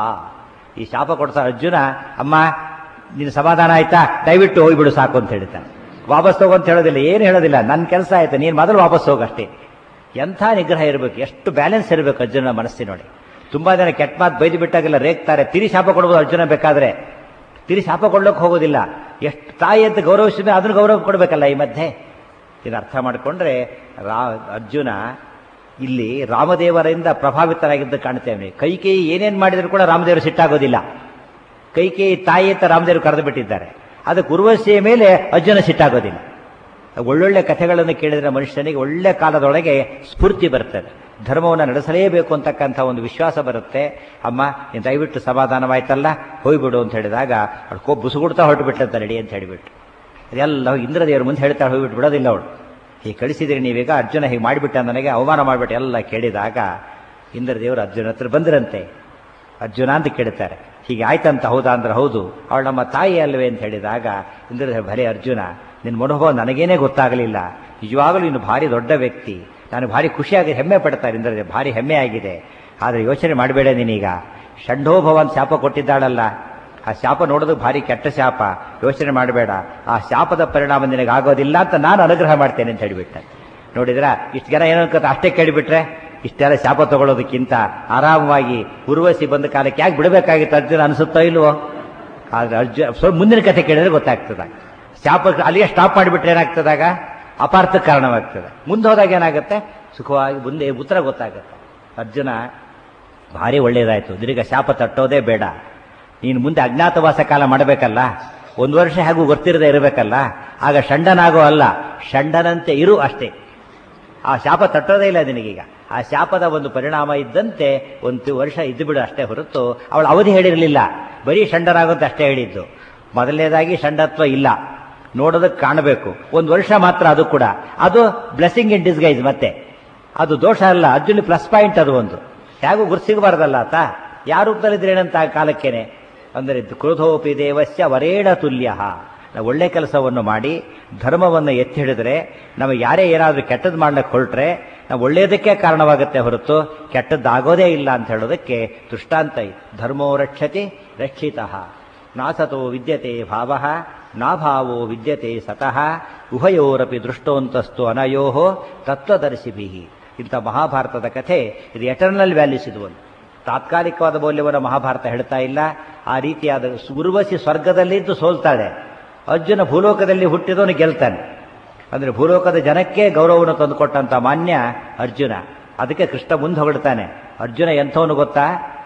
ಈ ಶಾಪ ಕೊಡ್ತಾ ಅರ್ಜುನ ಅಮ್ಮ ನಿನ್ನ ಸಮಾಧಾನ ಆಯ್ತಾ ದಯವಿಟ್ಟು ಹೋಗ್ಬಿಡು ಸಾಕು ಅಂತ ಹೇಳ್ತಾನೆ ವಾಪಸ್ ಹೋಗು ಅಂತ ಹೇಳೋದಿಲ್ಲ ಏನು ಹೇಳೋದಿಲ್ಲ ನನ್ನ ಕೆಲಸ ಆಯ್ತು ನೀನು ಮೊದಲು ವಾಪಸ್ ಹೋಗಷ್ಟೇ ಎಂಥ ನಿಗ್ರಹ ಇರಬೇಕು ಎಷ್ಟು ಬ್ಯಾಲೆನ್ಸ್ ಇರಬೇಕು ಅರ್ಜುನ ಮನಸ್ಸಿ ನೋಡಿ ತುಂಬಾ ಜನ ಕೆಟ್ಟ ಮಾತು ಬೈದು ಬಿಟ್ಟಾಗೆಲ್ಲ ರೇಗ್ತಾರೆ ತಿರಿ ಶಾಪ ಕೊಡ್ಬೋದು ಅರ್ಜುನ ಬೇಕಾದ್ರೆ ತಿರಿ ಶಾಪ ಕೊಡ್ಲಿಕ್ಕೆ ಹೋಗೋದಿಲ್ಲ ಎಷ್ಟು ತಾಯಿ ಅಂತ ಗೌರವಿಸಿದ್ರೆ ಅದನ್ನು ಗೌರವ ಕೊಡಬೇಕಲ್ಲ ಈ ಮಧ್ಯೆ ಇದು ಅರ್ಥ ಮಾಡಿಕೊಂಡ್ರೆ ರಾ ಅರ್ಜುನ ಇಲ್ಲಿ ರಾಮದೇವರಿಂದ ಪ್ರಭಾವಿತರಾಗಿದ್ದು ಕಾಣ್ತೇವೆ ಕೈಕೇಯಿ ಏನೇನು ಮಾಡಿದ್ರು ಕೂಡ ರಾಮದೇವರು ಸಿಟ್ಟಾಗೋದಿಲ್ಲ ಕೈಕೇಯಿ ತಾಯಿ ಅಂತ ರಾಮದೇವರು ಕರೆದು ಬಿಟ್ಟಿದ್ದಾರೆ ಅದಕ್ಕೆ ಉರ್ವಶಿಯ ಮೇಲೆ ಅರ್ಜುನ ಸಿಟ್ಟಾಗೋದಿಲ್ಲ ಒಳ್ಳೊಳ್ಳೆ ಕಥೆಗಳನ್ನು ಕೇಳಿದ್ರೆ ಮನುಷ್ಯನಿಗೆ ಒಳ್ಳೆ ಕಾಲದೊಳಗೆ ಸ್ಫೂರ್ತಿ ಬರ್ತದೆ ಧರ್ಮವನ್ನು ನಡೆಸಲೇಬೇಕು ಅಂತಕ್ಕಂಥ ಒಂದು ವಿಶ್ವಾಸ ಬರುತ್ತೆ ಅಮ್ಮ ನೀನು ದಯವಿಟ್ಟು ಸಮಾಧಾನವಾಯ್ತಲ್ಲ ಹೋಗ್ಬಿಡು ಅಂತ ಹೇಳಿದಾಗ ಅವಳು ಕೋ ಬುಸುಗುಡ್ತಾ ಹೊರಟು ಬಿಟ್ಟಂತ ನಡಿ ಅಂತ ಹೇಳಿಬಿಟ್ಟು ಅದೆಲ್ಲ ಇಂದ್ರದೇವ್ರ ಮುಂದೆ ಹೇಳ್ತಾಳೆ ಹೋಗ್ಬಿಟ್ಟು ಬಿಡೋದಿಲ್ಲ ಅವಳು ಹೀಗೆ ಕಳಿಸಿದ್ರಿ ನೀವೀಗ ಅರ್ಜುನ ಹೀಗೆ ಮಾಡಿಬಿಟ್ಟ ನನಗೆ ಅವಮಾನ ಮಾಡಿಬಿಟ್ಟು ಎಲ್ಲ ಕೇಳಿದಾಗ ಇಂದ್ರದೇವರು ಅರ್ಜುನ ಹತ್ರ ಬಂದ್ರಂತೆ ಅರ್ಜುನ ಅಂತ ಕೇಳ್ತಾರೆ ಹೀಗೆ ಆಯ್ತಂತ ಹೌದಾ ಅಂದ್ರೆ ಹೌದು ಅವಳು ನಮ್ಮ ತಾಯಿ ಅಲ್ವೇ ಅಂತ ಹೇಳಿದಾಗ ಇಂದ್ರ ಭಲೆ ಅರ್ಜುನ ನಿನ್ನ ಮನೋಭಾವ ನನಗೇನೆ ಗೊತ್ತಾಗಲಿಲ್ಲ ನಿಜವಾಗಲೂ ನೀನು ಭಾರಿ ದೊಡ್ಡ ವ್ಯಕ್ತಿ ನಾನು ಭಾರಿ ಖುಷಿಯಾಗಿ ಹೆಮ್ಮೆ ಪಡ್ತಾರೆ ಇಂದ್ರ ಭಾರಿ ಹೆಮ್ಮೆ ಆಗಿದೆ ಆದರೆ ಯೋಚನೆ ಮಾಡಬೇಡ ನೀನೀಗ ಷಂಢೋಭವ ಅಂತ ಶಾಪ ಕೊಟ್ಟಿದ್ದಾಳಲ್ಲ ಆ ಶಾಪ ನೋಡೋದು ಭಾರಿ ಕೆಟ್ಟ ಶಾಪ ಯೋಚನೆ ಮಾಡಬೇಡ ಆ ಶಾಪದ ಪರಿಣಾಮ ನಿನಗೆ ಆಗೋದಿಲ್ಲ ಅಂತ ನಾನು ಅನುಗ್ರಹ ಮಾಡ್ತೇನೆ ಅಂತ ಹೇಳಿಬಿಟ್ಟೆ ನೋಡಿದ್ರ ಇಷ್ಟು ಜನ ಏನೋ ಅನ್ಕೋತ ಅಷ್ಟೇ ಕೇಳಿಬಿಟ್ರೆ ಇಷ್ಟೆಲ್ಲ ಶಾಪ ತಗೊಳ್ಳೋದಕ್ಕಿಂತ ಆರಾಮವಾಗಿ ಉರ್ವಶಿ ಬಂದ ಕಾಲಕ್ಕೆ ಯಾಕೆ ಬಿಡಬೇಕಾಗಿತ್ತು ಅರ್ಜುನ ಅನಿಸುತ್ತೋ ಇಲ್ವೋ ಆದ್ರೆ ಅರ್ಜುನ ಸ್ವಲ್ಪ ಮುಂದಿನ ಕಥೆ ಕೇಳಿದ್ರೆ ಗೊತ್ತಾಗ್ತದ ಶಾಪ ಅಲ್ಲಿಗೆ ಸ್ಟಾಪ್ ಮಾಡಿಬಿಟ್ರೆ ಏನಾಗ್ತದಾಗ ಅಪಾರ್ಥಕ್ಕೆ ಕಾರಣವಾಗ್ತದೆ ಮುಂದೆ ಹೋದಾಗ ಏನಾಗುತ್ತೆ ಸುಖವಾಗಿ ಮುಂದೆ ಉತ್ತರ ಗೊತ್ತಾಗುತ್ತೆ ಅರ್ಜುನ ಭಾರಿ ಒಳ್ಳೇದಾಯ್ತು ಇದೀಗ ಶಾಪ ತಟ್ಟೋದೇ ಬೇಡ ನೀನು ಮುಂದೆ ಅಜ್ಞಾತವಾಸ ಕಾಲ ಮಾಡಬೇಕಲ್ಲ ಒಂದು ವರ್ಷ ಹಾಗೂ ಗೊತ್ತಿರದೆ ಇರಬೇಕಲ್ಲ ಆಗ ಷಂಡನಾಗೋ ಅಲ್ಲ ಷಂಡನಂತೆ ಇರು ಅಷ್ಟೇ ಆ ಶಾಪ ತಟ್ಟೋದೇ ಇಲ್ಲ ನಿನಗೀಗ ಆ ಶಾಪದ ಒಂದು ಪರಿಣಾಮ ಇದ್ದಂತೆ ಒಂದು ವರ್ಷ ಇದ್ದು ಬಿಡು ಅಷ್ಟೇ ಹೊರತು ಅವಳು ಅವಧಿ ಹೇಳಿರಲಿಲ್ಲ ಬರೀ ಷಂಡರಾಗುತ್ತೆ ಅಷ್ಟೇ ಹೇಳಿದ್ದು ಮೊದಲನೇದಾಗಿ ಷಂಡತ್ವ ಇಲ್ಲ ನೋಡೋದಕ್ಕೆ ಕಾಣಬೇಕು ಒಂದು ವರ್ಷ ಮಾತ್ರ ಅದು ಕೂಡ ಅದು ಬ್ಲೆಸ್ಸಿಂಗ್ ಇನ್ ಡಿಸ್ಗೈಸ್ ಮತ್ತೆ ಅದು ದೋಷ ಅಲ್ಲ ಅರ್ಜುನ್ ಪ್ಲಸ್ ಪಾಯಿಂಟ್ ಅದು ಒಂದು ಹೇಗೂ ಗುರು ಸಿಗಬಾರ್ದಲ್ಲ ಆತ ಯಾವ ರೂಪದಲ್ಲಿದ್ರೇನಂತ ಆ ಕಾಲಕ್ಕೇನೆ ಅಂದರೆ ಕ್ರೋಧೋಪಿ ದೇವಸ್ಯ ವರೇಣ ತುಲ್ಯ ನಾವು ಒಳ್ಳೆ ಕೆಲಸವನ್ನು ಮಾಡಿ ಧರ್ಮವನ್ನು ಎತ್ತಿ ಹಿಡಿದ್ರೆ ನಮಗೆ ಯಾರೇ ಏನಾದರೂ ಕೆಟ್ಟದ್ದು ಮಾಡ್ಲಿಕ್ಕೆ ಹೊರಟ್ರೆ ನಾವು ಒಳ್ಳೆಯದಕ್ಕೆ ಕಾರಣವಾಗುತ್ತೆ ಹೊರತು ಕೆಟ್ಟದ್ದಾಗೋದೇ ಇಲ್ಲ ಅಂತ ಹೇಳೋದಕ್ಕೆ ದೃಷ್ಟಾಂತ ಇದೆ ಧರ್ಮೋ ರಕ್ಷತಿ ರಕ್ಷಿತ ನಾಸತೋ ವಿದ್ಯತೆ ಭಾವ ನಾಭಾವೋ ವಿದ್ಯತೆ ಸತಃ ಉಭಯೋರಪಿ ದೃಷ್ಟೋಂತಸ್ತು ಅನಯೋ ತತ್ವದರ್ಶಿಭಿ ಇಂಥ ಮಹಾಭಾರತದ ಕಥೆ ಇದು ಎಟರ್ನಲ್ ವ್ಯಾಲ್ಯೂಸ್ ಇದು ಒಂದು ತಾತ್ಕಾಲಿಕವಾದ ಮೌಲ್ಯವನ್ನು ಮಹಾಭಾರತ ಹೇಳ್ತಾ ಇಲ್ಲ ಆ ರೀತಿಯಾದ ಉರ್ವಶಿ ಸ್ವರ್ಗದಲ್ಲಿದ್ದು ಸೋಲ್ತಾಳೆ ಅರ್ಜುನ ಭೂಲೋಕದಲ್ಲಿ ಹುಟ್ಟಿದವನು ಗೆಲ್ತಾನೆ ಅಂದ್ರೆ ಭೂಲೋಕದ ಜನಕ್ಕೆ ಗೌರವವನ್ನು ತಂದುಕೊಟ್ಟಂತ ಮಾನ್ಯ ಅರ್ಜುನ ಅದಕ್ಕೆ ಕೃಷ್ಣ ಮುಂದೆ ಹೊಗಡ್ತಾನೆ ಅರ್ಜುನ ಎಂಥವನು ಗೊತ್ತಾ